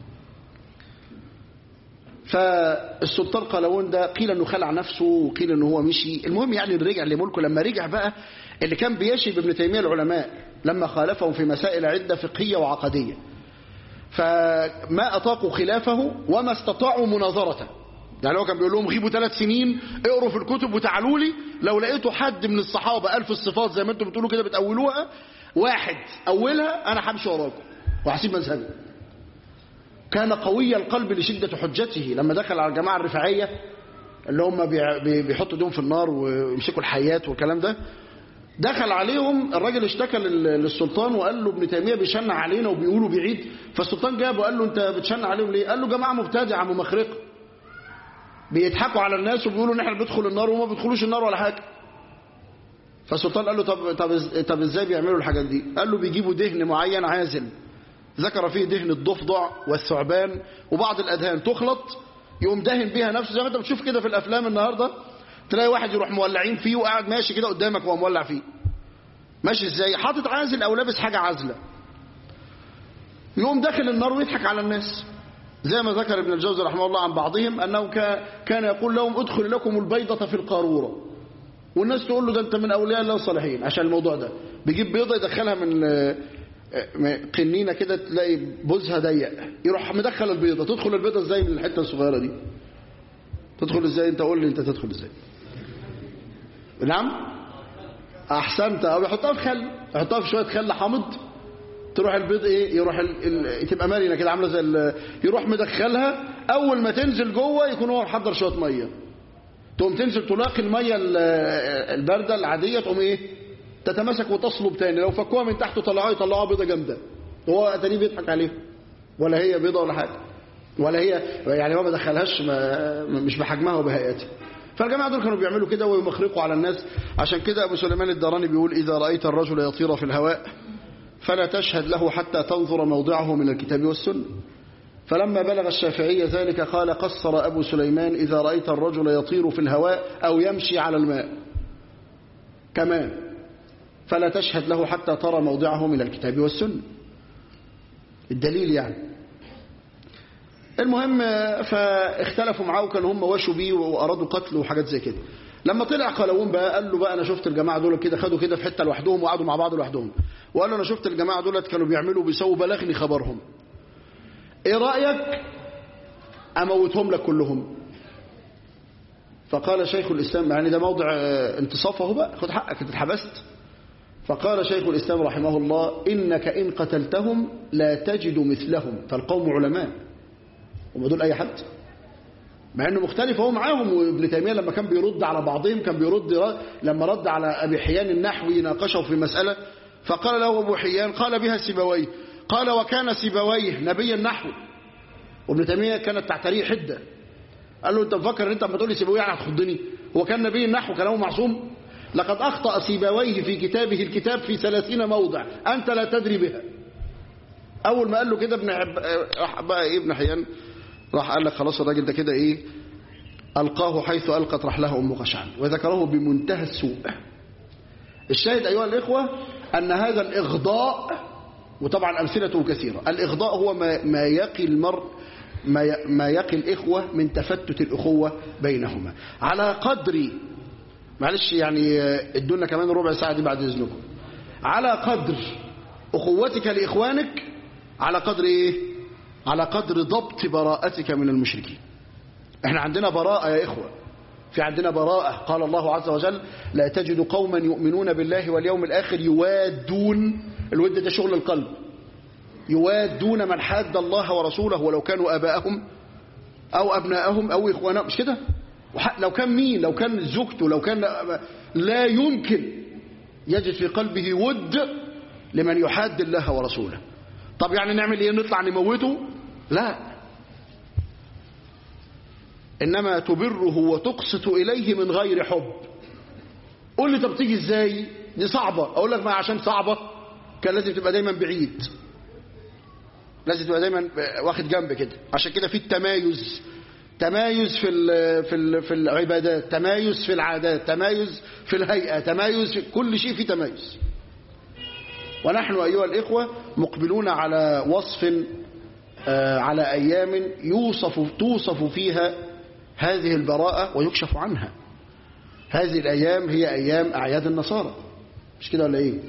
فالسلطان قلاوون ده قيل انه خلع نفسه وقيل انه هو مشي المهم يعني رجع لملكه لما رجع بقى اللي كان بيشي بابن تيميه العلماء لما خالفهم في مسائل عده فقهيه وعقديه فما اطاقوا خلافه وما استطاعوا مناظرته يعني هو كان بيقول لهم غيبوا ثلاث سنين اقروا في الكتب وتعالوا لي لو لقيتوا حد من الصحابه الف الصفات زي ما انتم بتقولوا كده بتاولوها واحد اولها انا همشي وراكم وهسيب مذهبي كان قوي القلب لشدة حجته لما دخل على الجماعة الرفاعية اللي هم بيحطوا ايديهم في النار ويمسكوا الحيات والكلام ده دخل عليهم الراجل اشتكى للسلطان وقال له ابن تيمية بيشنع علينا وبيقولوا بعيد فالسلطان جابه وقال له انت بتشنع عليهم ليه قال له جماعة مبتدعة ممخرقة بيضحكوا على الناس وبيقولوا ان احنا بندخل النار وما بيدخلوش النار ولا حاجة فالسلطان قال له طب طب طب ازاي بيعملوا الحاجات دي قال له بيجيبوا دهن معين عازل ذكر فيه دهن الضفدع والثعبان وبعض الأدهان تخلط يقوم دهن بيها نفسه زي ما انت بتشوف كده في الأفلام النهاردة تلاقي واحد يروح مولعين فيه وقاعد ماشي كده قدامك وهو مولع فيه ماشي ازاي حاطط عازل أو لابس حاجة عازلة يقوم داخل النار ويضحك على الناس زي ما ذكر ابن الجوزي رحمه الله عن بعضهم أنه كان يقول لهم ادخل لكم البيضة في القارورة والناس تقول له ده انت من أولياء الله الصالحين عشان الموضوع ده بيجيب بيضة يدخلها من قنينة كده تلاقي بوزها ضيق يروح مدخل البيضة تدخل البيضة ازاي من الحتة الصغيرة دي تدخل ازاي انت قول لي انت تدخل ازاي نعم احسنت او يحطها في خل يحطها في شوية خل حامض تروح البيض ايه يروح ال... ال... تبقى مرنه كده عامله زي ال... يروح مدخلها اول ما تنزل جوه يكون هو محضر شويه ميه تقوم تنزل تلاقي الميه البارده العاديه تقوم ايه تتمسك وتصلب تاني لو فكوها من تحت وطلعوها يطلعوها بيضة جامدة هو تاني بيضحك عليه ولا هي بيضة ولا حاجة ولا هي يعني ما بدخلهاش ما مش بحجمها وبهيئتها فالجماعة دول كانوا بيعملوا كده ويمخرقوا على الناس عشان كده أبو سليمان الداراني بيقول إذا رأيت الرجل يطير في الهواء فلا تشهد له حتى تنظر موضعه من الكتاب والسنة فلما بلغ الشافعية ذلك قال قصر أبو سليمان إذا رأيت الرجل يطير في الهواء أو يمشي على الماء كمان فلا تشهد له حتى ترى موضعه من الكتاب والسنة الدليل يعني المهم فاختلفوا معاه وكانوا هم وشوا بيه وارادوا قتله وحاجات زي كده لما طلع قلاوون بقى قال له بقى انا شفت الجماعه دول كده خدوا كده في حته لوحدهم وقعدوا مع بعض لوحدهم وقال له انا شفت الجماعه دول كانوا بيعملوا بيسووا بلغني خبرهم ايه رايك اموتهم لك كلهم فقال شيخ الاسلام يعني ده موضع اه، انتصافه بقى خد حقك انت اتحبست فقال شيخ الاسلام رحمه الله انك ان قتلتهم لا تجد مثلهم فالقوم علماء هم دول اي حد مع انه مختلف هو معاهم وابن تيميه لما كان بيرد على بعضهم كان بيرد ر- لما رد على ابي حيان النحوي ناقشه في مساله فقال له ابو حيان قال بها سيبويه قال وكان سيبويه نبي النحو وابن تيميه كانت تعتريه حده قال له انت مفكر ان انت لما تقول لي سيبويه يعني هتخضني هو كان نبي النحو كلامه معصوم لقد اخطا سيبويه في كتابه الكتاب في ثلاثين موضع انت لا تدري بها اول ما قال له كده ابن عب... راح بقى ايه ابن حيان راح قال لك خلاص الراجل ده كده ايه القاه حيث القت رحله ام قشعر وذكره بمنتهى السوء الشاهد ايها الاخوه ان هذا الاغضاء وطبعا امثلته كثيره الاغضاء هو ما, ما يقي المرء ما ي- ما يقي الاخوه من تفتت الاخوه بينهما على قدر معلش يعني آه، ادونا كمان ربع ساعه دي بعد اذنكم على قدر اخوتك لاخوانك على قدر ايه على قدر ضبط براءتك من المشركين احنا عندنا براءة يا إخوة في عندنا براءة قال الله عز وجل لا تجد قوما يؤمنون بالله واليوم الآخر يوادون الود ده شغل القلب يوادون من حاد الله ورسوله ولو كانوا آباءهم أو أبناءهم أو إخوانهم مش كده وح- لو كان مين لو كان زوجته لو كان لا يمكن يجد في قلبه ود لمن يحاد الله ورسوله طب يعني نعمل ايه نطلع نموته لا انما تبره وتقسط اليه من غير حب قول لي طب تيجي ازاي دي صعبة اقول لك ما عشان صعبة كان لازم تبقى دايما بعيد لازم تبقى دايما واخد جنب كده عشان كده في التمايز تمايز في ال في ال في العبادات تمايز في العادات تمايز في الهيئة تمايز في كل شيء فيه تمايز ونحن أيها الإخوة مقبلون على وصف آه، على أيام يوصف توصف فيها هذه البراءة ويكشف عنها هذه الأيام هي أيام أعياد النصارى مش كده ولا إيه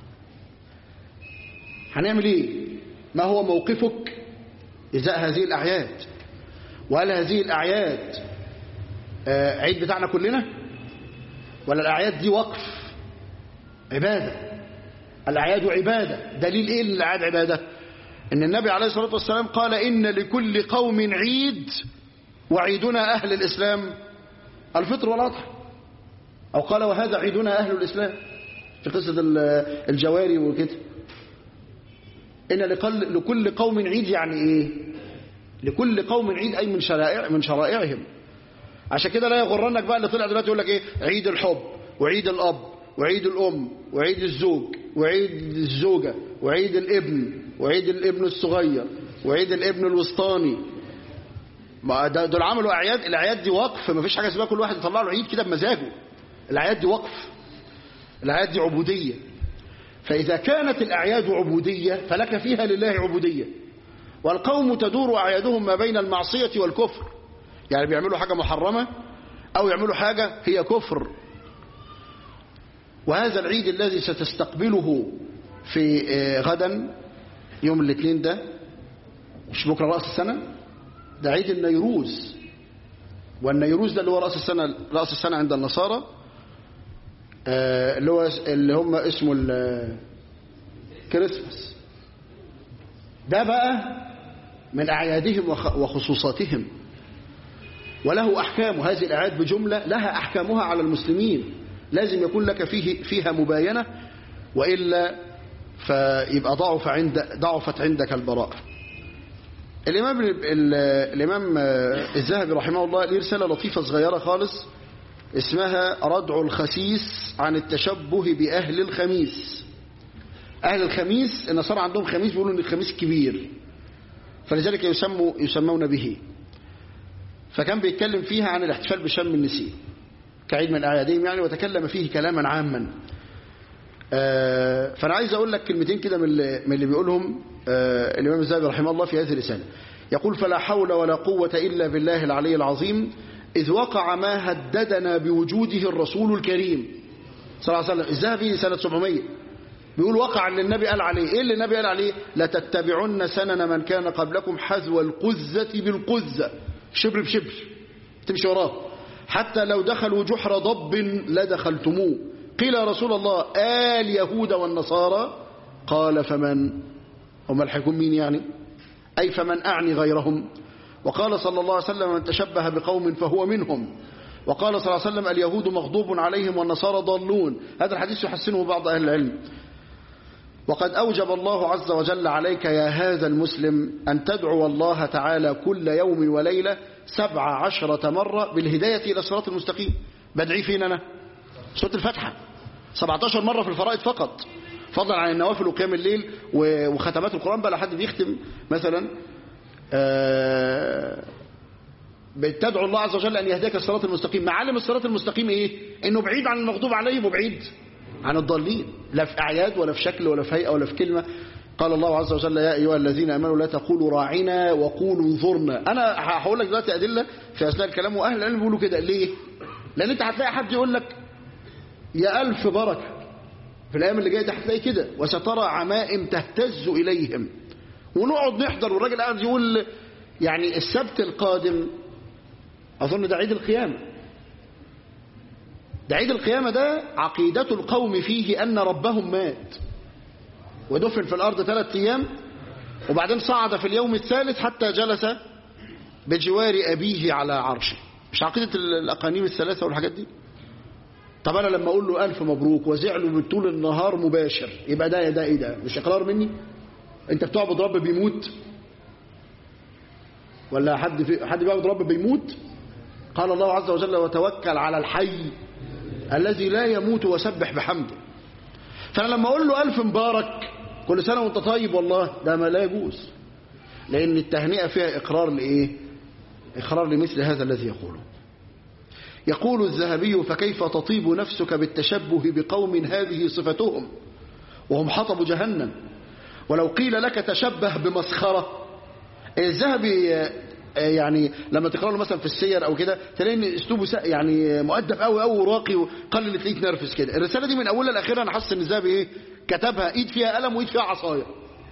هنعمل إيه ما هو موقفك إزاء هذه الأعياد وهل هذه الأعياد آه، عيد بتاعنا كلنا ولا الأعياد دي وقف عبادة الأعياد عبادة دليل إيه إن الأعياد عبادة إن النبي عليه الصلاة والسلام قال إن لكل قوم عيد وعيدنا أهل الإسلام الفطر والأضحى أو قال وهذا عيدنا أهل الإسلام في قصة ال- الجواري وكده إن لقل- لكل قوم عيد يعني إيه لكل قوم عيد أي من شرائع من شرائعهم عشان كده لا يغرنك بقى اللي طلع دلوقتي يقول لك إيه عيد الحب وعيد الأب وعيد الأم وعيد الزوج وعيد الزوجة وعيد الابن وعيد الابن الصغير وعيد الابن الوسطاني ما ده- دول عملوا اعياد الاعياد دي وقف ما فيش حاجه اسمها كل واحد يطلع له عيد كده بمزاجه الاعياد دي وقف الاعياد دي عبوديه فاذا كانت الاعياد عبوديه فلك فيها لله عبوديه والقوم تدور اعيادهم ما بين المعصيه والكفر يعني بيعملوا حاجه محرمه او يعملوا حاجه هي كفر وهذا العيد الذي ستستقبله في آه، غدا يوم الاثنين ده مش بكره راس السنه ده عيد النيروز والنيروز ده اللي هو راس السنه راس السنه عند النصارى آه، اللي هو اللي هم اسمه الكريسماس ده بقى من اعيادهم وخ- وخصوصاتهم وله احكام هذه الاعياد بجمله لها احكامها على المسلمين لازم يكون لك فيه فيها مباينه والا فيبقى ضعف عند ضعفت عندك البراءه الإمام ال- الإمام آه، الذهبي رحمه الله ليه رسالة لطيفة صغيرة خالص اسمها ردع الخسيس عن التشبه بأهل الخميس أهل الخميس النصارى عندهم خميس بيقولوا إن الخميس كبير فلذلك يسموا يسمون به فكان بيتكلم فيها عن الاحتفال بشم النسيم كعيد من أعيادهم يعني وتكلم فيه كلاما عاما آه، فأنا عايز أقول لك كلمتين كده من اللي, من اللي بيقولهم آه، الإمام الذهبي رحمه الله في هذه الرسالة يقول فلا حول ولا قوة إلا بالله العلي العظيم إذ وقع ما هددنا بوجوده الرسول الكريم صلى الله عليه وسلم الذهبي سنة 700 بيقول وقع اللي النبي قال عليه ايه اللي النبي قال عليه لتتبعن سنن من كان قبلكم حذو القزة بالقزة شبر بشبر تمشي وراه حتى لو دخلوا جحر ضب لدخلتموه قيل يا رسول الله آل يهود والنصارى قال فمن هم الحكم مين يعني أي فمن أعني غيرهم وقال صلى الله عليه وسلم من تشبه بقوم فهو منهم وقال صلى الله عليه وسلم اليهود مغضوب عليهم والنصارى ضالون هذا الحديث يحسنه بعض أهل العلم وقد أوجب الله عز وجل عليك يا هذا المسلم أن تدعو الله تعالى كل يوم وليلة سبع عشرة مرة بالهداية إلى الصراط المستقيم بدعي فين أنا سورة الفتحة 17 مرة في الفرائض فقط فضلا عن النوافل وقيام الليل وختمات القرآن بقى لحد بيختم مثلا آه بتدعو الله عز وجل أن يهديك الصراط المستقيم معالم الصراط المستقيم إيه إنه بعيد عن المغضوب عليهم وبعيد عن الضالين لا في أعياد ولا في شكل ولا في هيئة ولا في كلمة قال الله عز وجل يا أيها الذين أمنوا لا تقولوا راعنا وقولوا انظرنا أنا هقول لك دلوقتي أدلة في أثناء الكلام وأهل العلم بيقولوا كده ليه لأن أنت هتلاقي حد يقول لك يا ألف بركة في الأيام اللي جاية هتلاقي كده وسترى عمائم تهتز إليهم ونقعد نحضر والراجل قاعد يقول يعني السبت القادم أظن ده عيد القيامة ده عيد القيامة ده عقيدة القوم فيه أن ربهم مات ودفن في الأرض ثلاثة أيام وبعدين صعد في اليوم الثالث حتى جلس بجوار أبيه على عرشه مش عقيدة الأقانيم الثلاثة والحاجات دي طب أنا لما أقول له ألف مبروك وزعله بالطول النهار مباشر يبقى ده ده إيه ده مش إقرار مني أنت بتعبد رب بيموت ولا حد في حد بيعبد رب بيموت قال الله عز وجل وتوكل على الحي الذي لا يموت وسبح بحمده فأنا لما أقول له ألف مبارك كل سنة وانت طيب والله ده ما لا يجوز لأن التهنئة فيها إقرار لإيه إقرار لمثل هذا الذي يقوله يقول الذهبي فكيف تطيب نفسك بالتشبه بقوم هذه صفتهم وهم حطب جهنم ولو قيل لك تشبه بمسخرة الذهبي يعني لما تقرا له مثلا في السير او كده تلاقي ان اسلوبه يعني مؤدب قوي قوي وراقي وقل اللي تلاقيك نرفز كده الرساله دي من اولها لاخرها انا حاسس ان الذهبي ايه كتبها ايد فيها قلم وايد فيها عصايه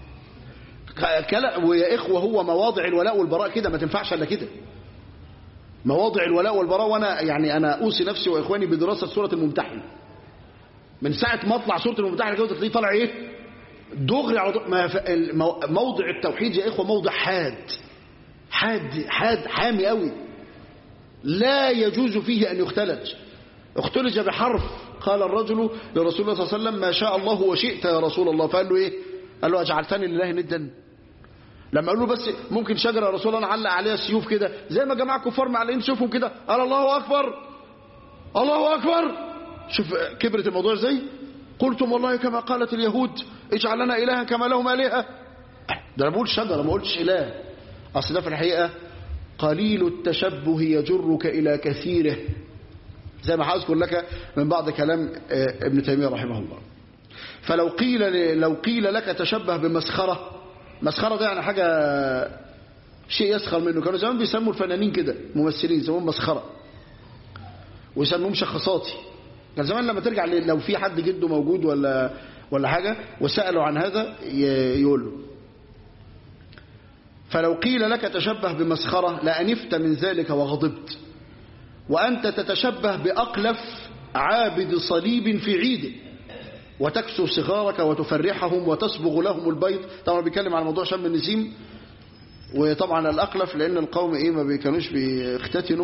ويا اخوه هو مواضع الولاء والبراء كده ما تنفعش الا كده مواضع الولاء والبراء وانا يعني انا اوصي نفسي واخواني بدراسه سوره الممتحن من ساعه ما اطلع سوره الممتحن كده تلاقيه طالع ايه دغري على موضع التوحيد يا اخوه موضع حاد حاد حاد حامي قوي لا يجوز فيه أن يختلج اختلج بحرف قال الرجل لرسول الله صلى الله عليه وسلم ما شاء الله وشئت يا رسول الله فقال له ايه قال له أجعلتني لله ندا لما قال له بس ممكن شجرة يا رسول الله نعلق عليها سيوف كده زي ما جماعة كفار معلقين سيوفهم كده قال الله أكبر الله أكبر شوف كبرت الموضوع ازاي قلتم والله كما قالت اليهود اجعل لنا إلها كما لهم آلهة ده انا بقول شجرة ما قلتش إله أصل ده في الحقيقة قليل التشبه يجرك إلى كثيره زي ما هذكر لك من بعض كلام ابن تيمية رحمه الله فلو قيل لو قيل لك تشبه بمسخرة مسخرة ده يعني حاجة شيء يسخر منه كانوا زمان بيسموا الفنانين كده ممثلين يسموهم مسخرة ويسموهم شخصاتي كان زمان لما ترجع لو في حد جده موجود ولا ولا حاجة وسألوا عن هذا يقول له فلو قيل لك تشبه بمسخرة لأنفت من ذلك وغضبت وأنت تتشبه بأقلف عابد صليب في عيده وتكسو صغارك وتفرحهم وتصبغ لهم البيض طبعا بيتكلم عن موضوع شم النسيم وطبعا الأقلف لأن القوم إيه ما كانوش بيختتنوا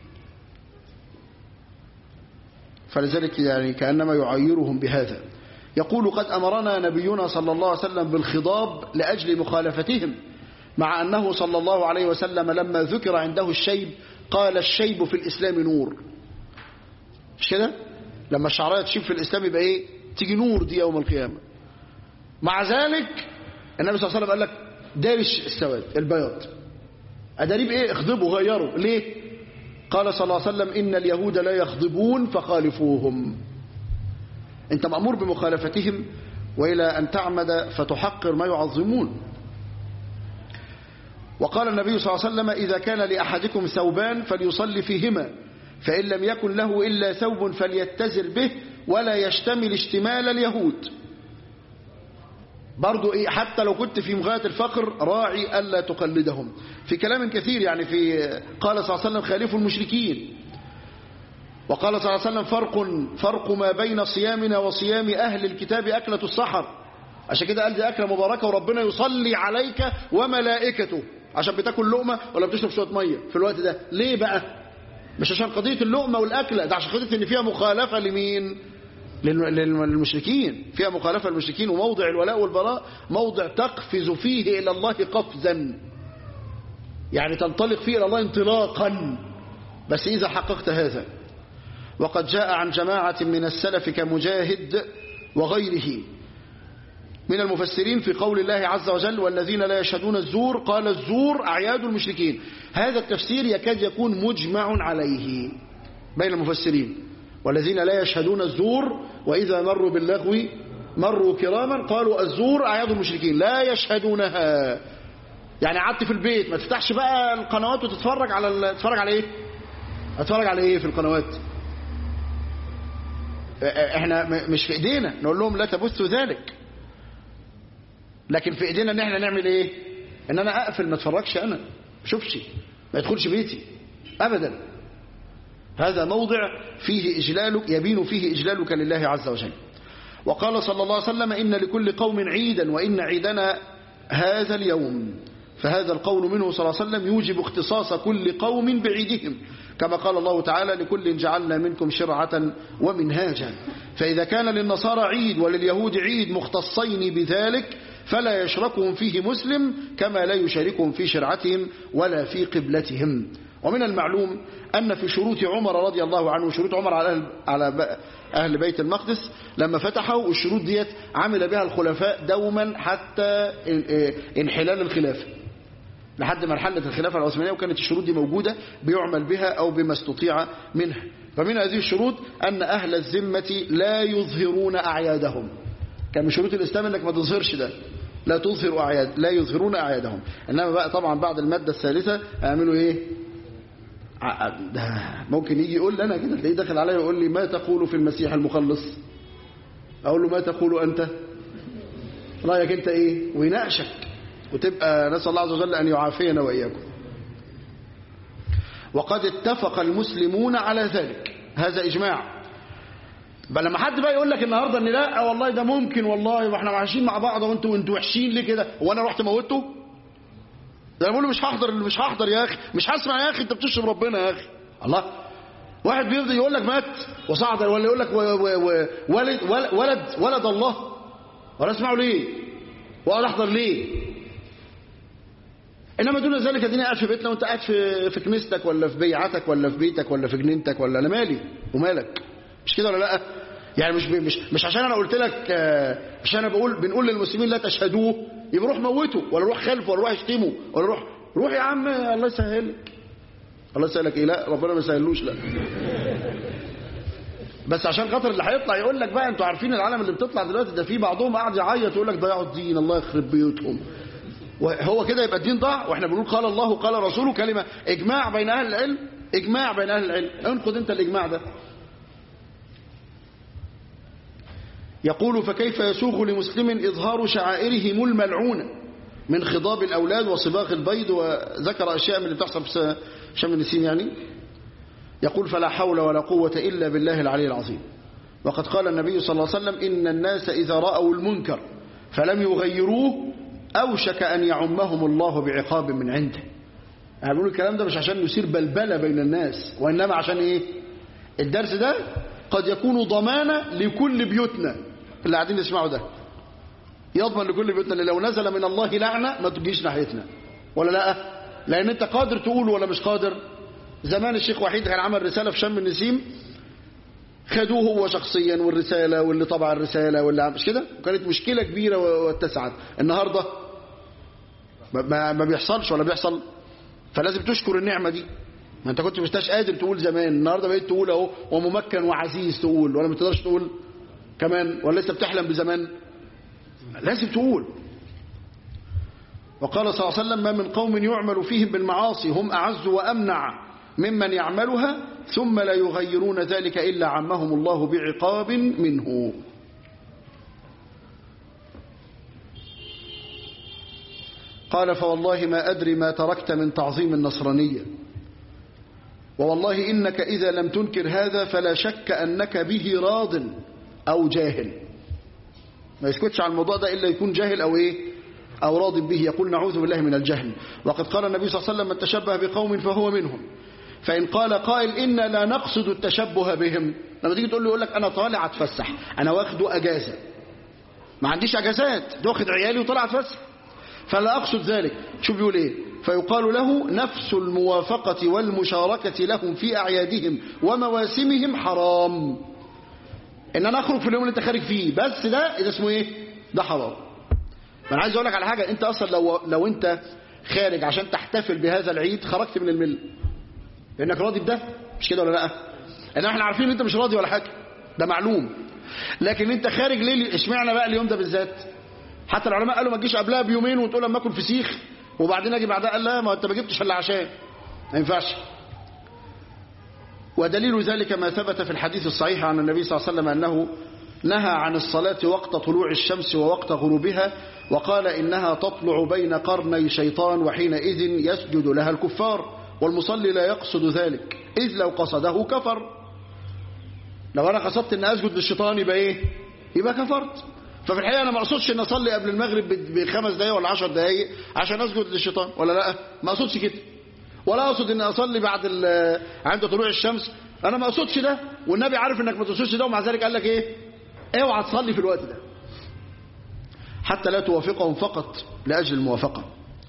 فلذلك يعني كأنما يعيرهم بهذا يقول قد أمرنا نبينا صلى الله عليه وسلم بالخضاب لأجل مخالفتهم مع أنه صلى الله عليه وسلم لما ذكر عنده الشيب قال الشيب في الإسلام نور مش كده لما الشعراية تشيب في الإسلام يبقى إيه تيجي نور دي يوم القيامة مع ذلك النبي صلى الله عليه وسلم قال لك دارش السواد البياض أداريب إيه اخضبوا غيروا ليه قال صلى الله عليه وسلم إن اليهود لا يخضبون فخالفوهم أنت مأمور بمخالفتهم وإلى أن تعمد فتحقر ما يعظمون وقال النبي صلى الله عليه وسلم إذا كان لأحدكم ثوبان فليصلي فيهما فإن لم يكن له إلا ثوب فليتزر به ولا يشتمل اشتمال اليهود برضو إيه حتى لو كنت في مغاية الفقر راعي ألا تقلدهم في كلام كثير يعني في قال صلى الله عليه وسلم خالفوا المشركين وقال صلى الله عليه وسلم فرق فرق ما بين صيامنا وصيام أهل الكتاب أكلة السحر عشان كده قال دي أكلة مباركة وربنا يصلي عليك وملائكته عشان بتاكل لقمة ولا بتشرب شوية مية في الوقت ده ليه بقى مش عشان قضية اللقمة والأكلة ده عشان قضية ان فيها مخالفة لمين للمشركين فيها مخالفة للمشركين وموضع الولاء والبراء موضع تقفز فيه إلى الله قفزا يعني تنطلق فيه إلى الله انطلاقا بس إذا حققت هذا وقد جاء عن جماعة من السلف كمجاهد وغيره من المفسرين في قول الله عز وجل والذين لا يشهدون الزور قال الزور أعياد المشركين هذا التفسير يكاد يكون مجمع عليه بين المفسرين والذين لا يشهدون الزور وإذا مروا باللغو مروا كراما قالوا الزور أعياد المشركين لا يشهدونها يعني قعدت في البيت ما تفتحش بقى القنوات وتتفرج على ال... تتفرج على ايه اتفرج على ايه في القنوات احنا مش في ايدينا نقول لهم لا تبثوا ذلك لكن في ايدينا ان احنا نعمل ايه ان انا اقفل ما اتفرجش انا ما اشوفش ما يدخلش بيتي ابدا هذا موضع فيه اجلالك يبين فيه اجلالك لله عز وجل وقال صلى الله عليه وسلم ان لكل قوم عيدا وان عيدنا هذا اليوم فهذا القول منه صلى الله عليه وسلم يوجب اختصاص كل قوم بعيدهم كما قال الله تعالى لكل جعلنا منكم شرعة ومنهاجا فإذا كان للنصارى عيد ولليهود عيد مختصين بذلك فلا يشركهم فيه مسلم كما لا يشاركهم في شرعتهم ولا في قبلتهم ومن المعلوم أن في شروط عمر رضي الله عنه شروط عمر على أهل, على أهل بيت المقدس لما فتحوا الشروط ديت عمل بها الخلفاء دوما حتى انحلال الخلافة لحد ما انحلت الخلافة العثمانية وكانت الشروط دي موجودة بيعمل بها أو بما استطيع منها فمن هذه الشروط أن أهل الذمة لا يظهرون أعيادهم كان من شروط الإسلام أنك ما تظهرش ده لا تظهر أعياد لا يظهرون أعيادهم إنما بقى طبعا بعد المادة الثالثة هيعملوا إيه ده ممكن يجي يقول لي أنا كده تلاقيه داخل عليا ويقول لي ما تقول في المسيح المخلص أقول له ما تقول أنت رأيك أنت إيه ويناقشك وتبقى نسأل الله عز وجل أن يعافينا وإياكم وقد اتفق المسلمون على ذلك هذا إجماع بل لما حد بقى يقول لك النهارده ان لا والله ده ممكن والله واحنا عايشين مع بعض وانتوا وانتوا وحشين ليه كده وانا رحت موته ده انا بقول له مش هحضر مش هحضر يا اخي مش هسمع يا اخي انت بتشرب ربنا يا اخي الله واحد بيفضل يقول لك مات وصعد ولا يقول لك و و و ولد ولد ولد الله ولا اسمعه ليه واقعد احضر ليه انما دون ذلك اديني قاعد في بيتنا وانت قاعد في في كنيستك ولا في بيعتك ولا في بيتك ولا في جنينتك ولا انا مالي ومالك مش كده ولا لا يعني مش مش مش عشان انا قلت لك مش انا بقول بنقول للمسلمين لا تشهدوه يبقى روح موته ولا روح خلفه ولا روح اشتمه ولا روح روح يا عم الله يسهل الله يسهلك ايه لا ربنا ما يسهلوش لا بس عشان خاطر اللي هيطلع يقول لك بقى انتوا عارفين العالم اللي بتطلع دلوقتي ده في بعضهم قاعد يعيط يقول لك ضيعوا الدين الله يخرب بيوتهم وهو كده يبقى الدين ضاع واحنا بنقول قال الله قال رسوله كلمه اجماع بين اهل العلم اجماع بين اهل العلم انقض انت الاجماع ده يقول فكيف يسوغ لمسلم إظهار شعائرهم الملعونة من خضاب الأولاد وصباغ البيض وذكر أشياء من اللي بتحصل في شم النسيم يعني يقول فلا حول ولا قوة إلا بالله العلي العظيم وقد قال النبي صلى الله عليه وسلم إن الناس إذا رأوا المنكر فلم يغيروه أوشك أن يعمهم الله بعقاب من عنده يعني بقول الكلام ده مش عشان يثير بلبلة بين الناس وإنما عشان إيه الدرس ده قد يكون ضمانة لكل بيوتنا اللي قاعدين يسمعوا ده يضمن لكل بيوتنا اللي لو نزل من الله لعنة ما تجيش ناحيتنا ولا لا لأن أنت قادر تقول ولا مش قادر زمان الشيخ وحيد كان عمل رسالة في شم النسيم خدوه هو شخصيا والرسالة واللي طبع الرسالة واللي مش كده وكانت مشكلة كبيرة واتسعت النهاردة ما, ما بيحصلش ولا بيحصل فلازم تشكر النعمة دي ما انت كنت مش قادر تقول زمان النهارده بقيت تقول اهو وممكن وعزيز تقول ولا ما تقدرش تقول كمان ولا لسه بتحلم بزمان لازم تقول وقال صلى الله عليه وسلم ما من قوم يعمل فيهم بالمعاصي هم أعز وأمنع ممن يعملها ثم لا يغيرون ذلك إلا عمهم الله بعقاب منه قال فوالله ما أدري ما تركت من تعظيم النصرانية ووالله إنك إذا لم تنكر هذا فلا شك أنك به راض أو جاهل ما يسكتش عن الموضوع ده إلا يكون جاهل أو إيه أو راض به يقول نعوذ بالله من الجهل وقد قال النبي صلى الله عليه وسلم من تشبه بقوم فهو منهم فإن قال قائل إنا لا نقصد التشبه بهم لما تيجي تقول له يقول لك أنا طالع أتفسح أنا واخده أجازة ما عنديش أجازات ده واخد عيالي وطلع أتفسح فلا أقصد ذلك شوف بيقول إيه فيقال له نفس الموافقة والمشاركة لهم في أعيادهم ومواسمهم حرام إن أنا أخرج في اليوم اللي أنت خارج فيه بس ده ده اسمه إيه ده حرام ما أنا عايز أقول لك على حاجة أنت أصلا لو, لو أنت خارج عشان تحتفل بهذا العيد خرجت من الملة لأنك راضي بده مش كده ولا لا إن احنا عارفين ان أنت مش راضي ولا حاجة ده معلوم لكن أنت خارج ليه اشمعنى بقى اليوم ده بالذات حتى العلماء قالوا ما تجيش قبلها بيومين وتقول لما اكل فسيخ وبعدين اجي بعدها قال لا ما انت ما جبتش الا عشان ما ينفعش ودليل ذلك ما ثبت في الحديث الصحيح عن النبي صلى الله عليه وسلم انه نهى عن الصلاة وقت طلوع الشمس ووقت غروبها وقال إنها تطلع بين قرني شيطان وحينئذ يسجد لها الكفار والمصلي لا يقصد ذلك إذ لو قصده كفر لو أنا قصدت أن أسجد للشيطان يبقى إيه يبقى كفرت ففي الحقيقة أنا ما أقصدش أن أصلي قبل المغرب بخمس دقايق ولا عشر دقايق عشان أسجد للشيطان ولا لا ما أقصدش كده ولا أقصد أن أصلي بعد عند طلوع الشمس أنا ما أقصدش ده والنبي عارف أنك ما تقصدش ده ومع ذلك قال لك إيه اوعى تصلي في الوقت ده حتى لا توافقهم فقط لأجل الموافقة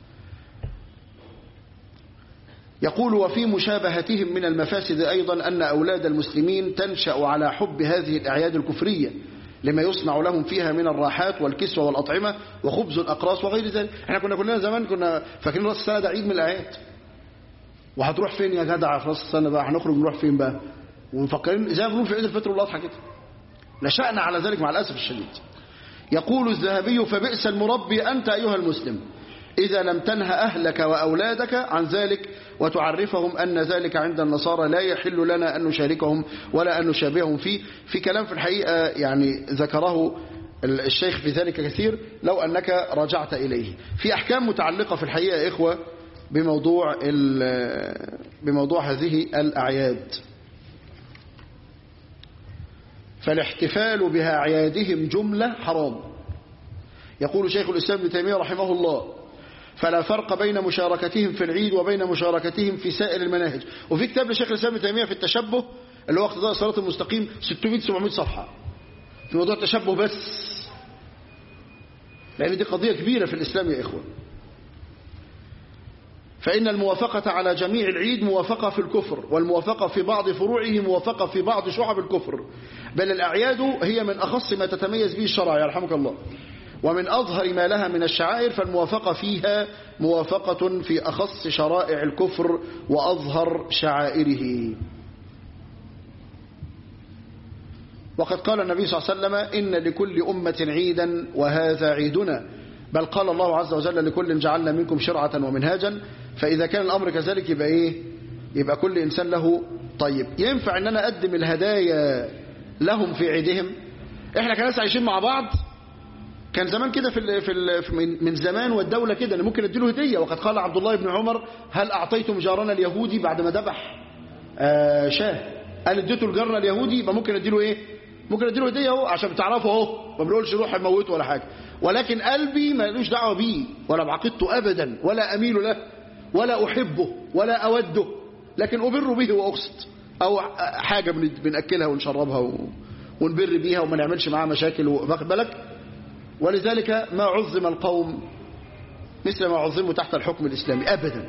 يقول وفي مشابهتهم من المفاسد أيضا أن أولاد المسلمين تنشأ على حب هذه الأعياد الكفرية لما يصنع لهم فيها من الراحات والكسوة والأطعمة وخبز الأقراص وغير ذلك احنا كنا كلنا زمان كنا فاكرين راس السنة ده عيد من الأعياد وهتروح فين يا جدع في راس السنة بقى هنخرج نروح فين بقى ومفكرين زي ما بنقول في عيد الفطر والأضحى كده نشأنا على ذلك مع الأسف الشديد يقول الذهبي فبئس المربي أنت أيها المسلم إذا لم تنهى أهلك وأولادك عن ذلك وتعرفهم أن ذلك عند النصارى لا يحل لنا أن نشاركهم ولا أن نشابههم فيه في كلام في الحقيقة يعني ذكره الشيخ في ذلك كثير لو أنك رجعت إليه في أحكام متعلقة في الحقيقة يا إخوة بموضوع, بموضوع هذه الأعياد فالاحتفال بأعيادهم جملة حرام يقول شيخ الإسلام ابن تيمية رحمه الله فلا فرق بين مشاركتهم في العيد وبين مشاركتهم في سائر المناهج وفي كتاب لشيخ الإسلام ابن تيمية في التشبه اللي هو اقتضاء الصراط المستقيم 600-700 صفحة في موضوع التشبه بس لأن دي قضية كبيرة في الإسلام يا إخوة فإن الموافقة على جميع العيد موافقة في الكفر والموافقة في بعض فروعه موافقة في بعض شعب الكفر بل الأعياد هي من أخص ما تتميز به الشرع يرحمك الله ومن أظهر ما لها من الشعائر فالموافقة فيها موافقة في أخص شرائع الكفر وأظهر شعائره وقد قال النبي صلى الله عليه وسلم إن لكل أمة عيدا وهذا عيدنا بل قال الله عز وجل لكل جعلنا منكم شرعة ومنهاجا فإذا كان الأمر كذلك يبقى إيه يبقى كل إنسان له طيب ينفع أن أنا أقدم الهدايا لهم في عيدهم إحنا كناس عايشين مع بعض كان زمان كده في ال في, ال من زمان والدولة كده أنا ممكن أديله هدية وقد قال عبد الله بن عمر هل أعطيتم جارنا اليهودي بعد ما ذبح آه شاه قال اديته لجارنا اليهودي يبقى ممكن أديله إيه ممكن أديله هدية أهو عشان تعرفوا أهو ما بنقولش روح موته ولا حاجة ولكن قلبي ما لوش دعوة بيه ولا بعقيدته أبدا ولا أميل له ولا أحبه ولا أوده لكن أبر به وأقصد أو حاجة بنأكلها ونشربها ونبر بيها وما نعملش معاها مشاكل واخد بالك ولذلك ما عظم القوم مثل ما عظموا تحت الحكم الإسلامي أبدا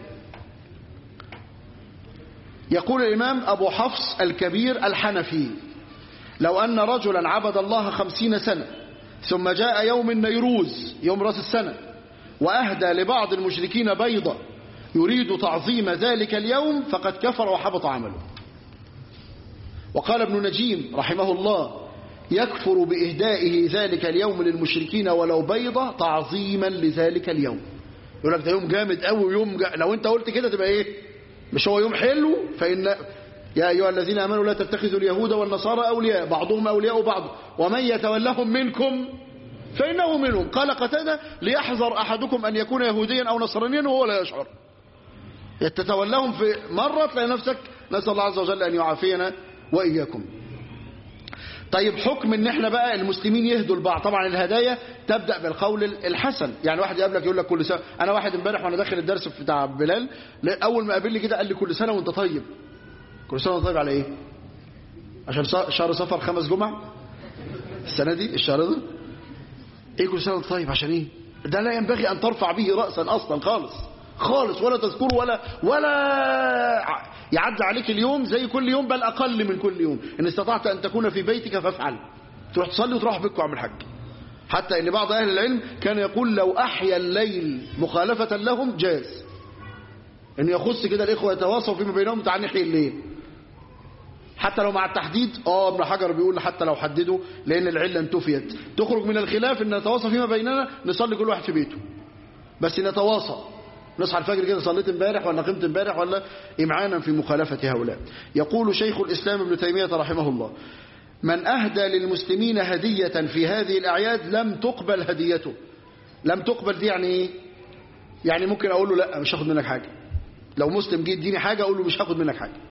يقول الإمام أبو حفص الكبير الحنفي لو أن رجلا عبد الله خمسين سنة ثم جاء يوم النيروز يوم راس السنة وأهدى لبعض المشركين بيضة يريد تعظيم ذلك اليوم فقد كفر وحبط عمله وقال ابن نجيم رحمه الله يكفر بإهدائه ذلك اليوم للمشركين ولو بيضة تعظيما لذلك اليوم يقول لك ده يوم جامد قوي ويوم جا... لو انت قلت كده تبقى ايه مش هو يوم حلو فإن يا أيها الذين آمنوا لا تتخذوا اليهود والنصارى أولياء بعضهم أولياء بعض ومن يتولهم منكم فإنه منهم قال قتادة ليحذر أحدكم أن يكون يهوديا أو نصرانيا وهو لا يشعر تتولهم في مرة تلاقي نفسك نسأل الله عز وجل أن يعافينا وإياكم طيب حكم ان احنا بقى المسلمين يهدوا لبعض طبعا الهدايا تبدا بالقول الحسن يعني واحد يقابلك يقول لك كل سنه انا واحد امبارح وانا داخل الدرس بتاع بلال اول ما قابلني كده قال لي كل سنه وانت طيب كل سنه وانت طيب على ايه عشان شهر صفر خمس جمع السنه دي الشهر ده ايه كل سنه وانت طيب عشان ايه ده لا ينبغي ان ترفع به راسا اصلا خالص خالص ولا تذكره ولا ولا يعدي عليك اليوم زي كل يوم بل أقل من كل يوم إن استطعت أن تكون في بيتك فافعل تروح تصلي وتروح بك وعمل حج حتى إن بعض أهل العلم كان يقول لو أحيا الليل مخالفة لهم جاز إن يخص كده الإخوة يتواصوا فيما بينهم تعال نحيي الليل حتى لو مع التحديد اه ابن حجر بيقول حتى لو حددوا لأن العلة انتفيت تخرج من الخلاف إن نتواصى فيما بيننا نصلي كل واحد في بيته بس نتواصى نصحى الفجر كده صليت امبارح ولا قمت امبارح ولا امعانا في مخالفة هؤلاء يقول شيخ الإسلام ابن تيمية رحمه الله من أهدى للمسلمين هدية في هذه الأعياد لم تقبل هديته لم تقبل دي يعني ايه يعني ممكن أقول له لا مش هاخد منك حاجة لو مسلم جه يديني حاجة أقول له مش هاخد منك حاجة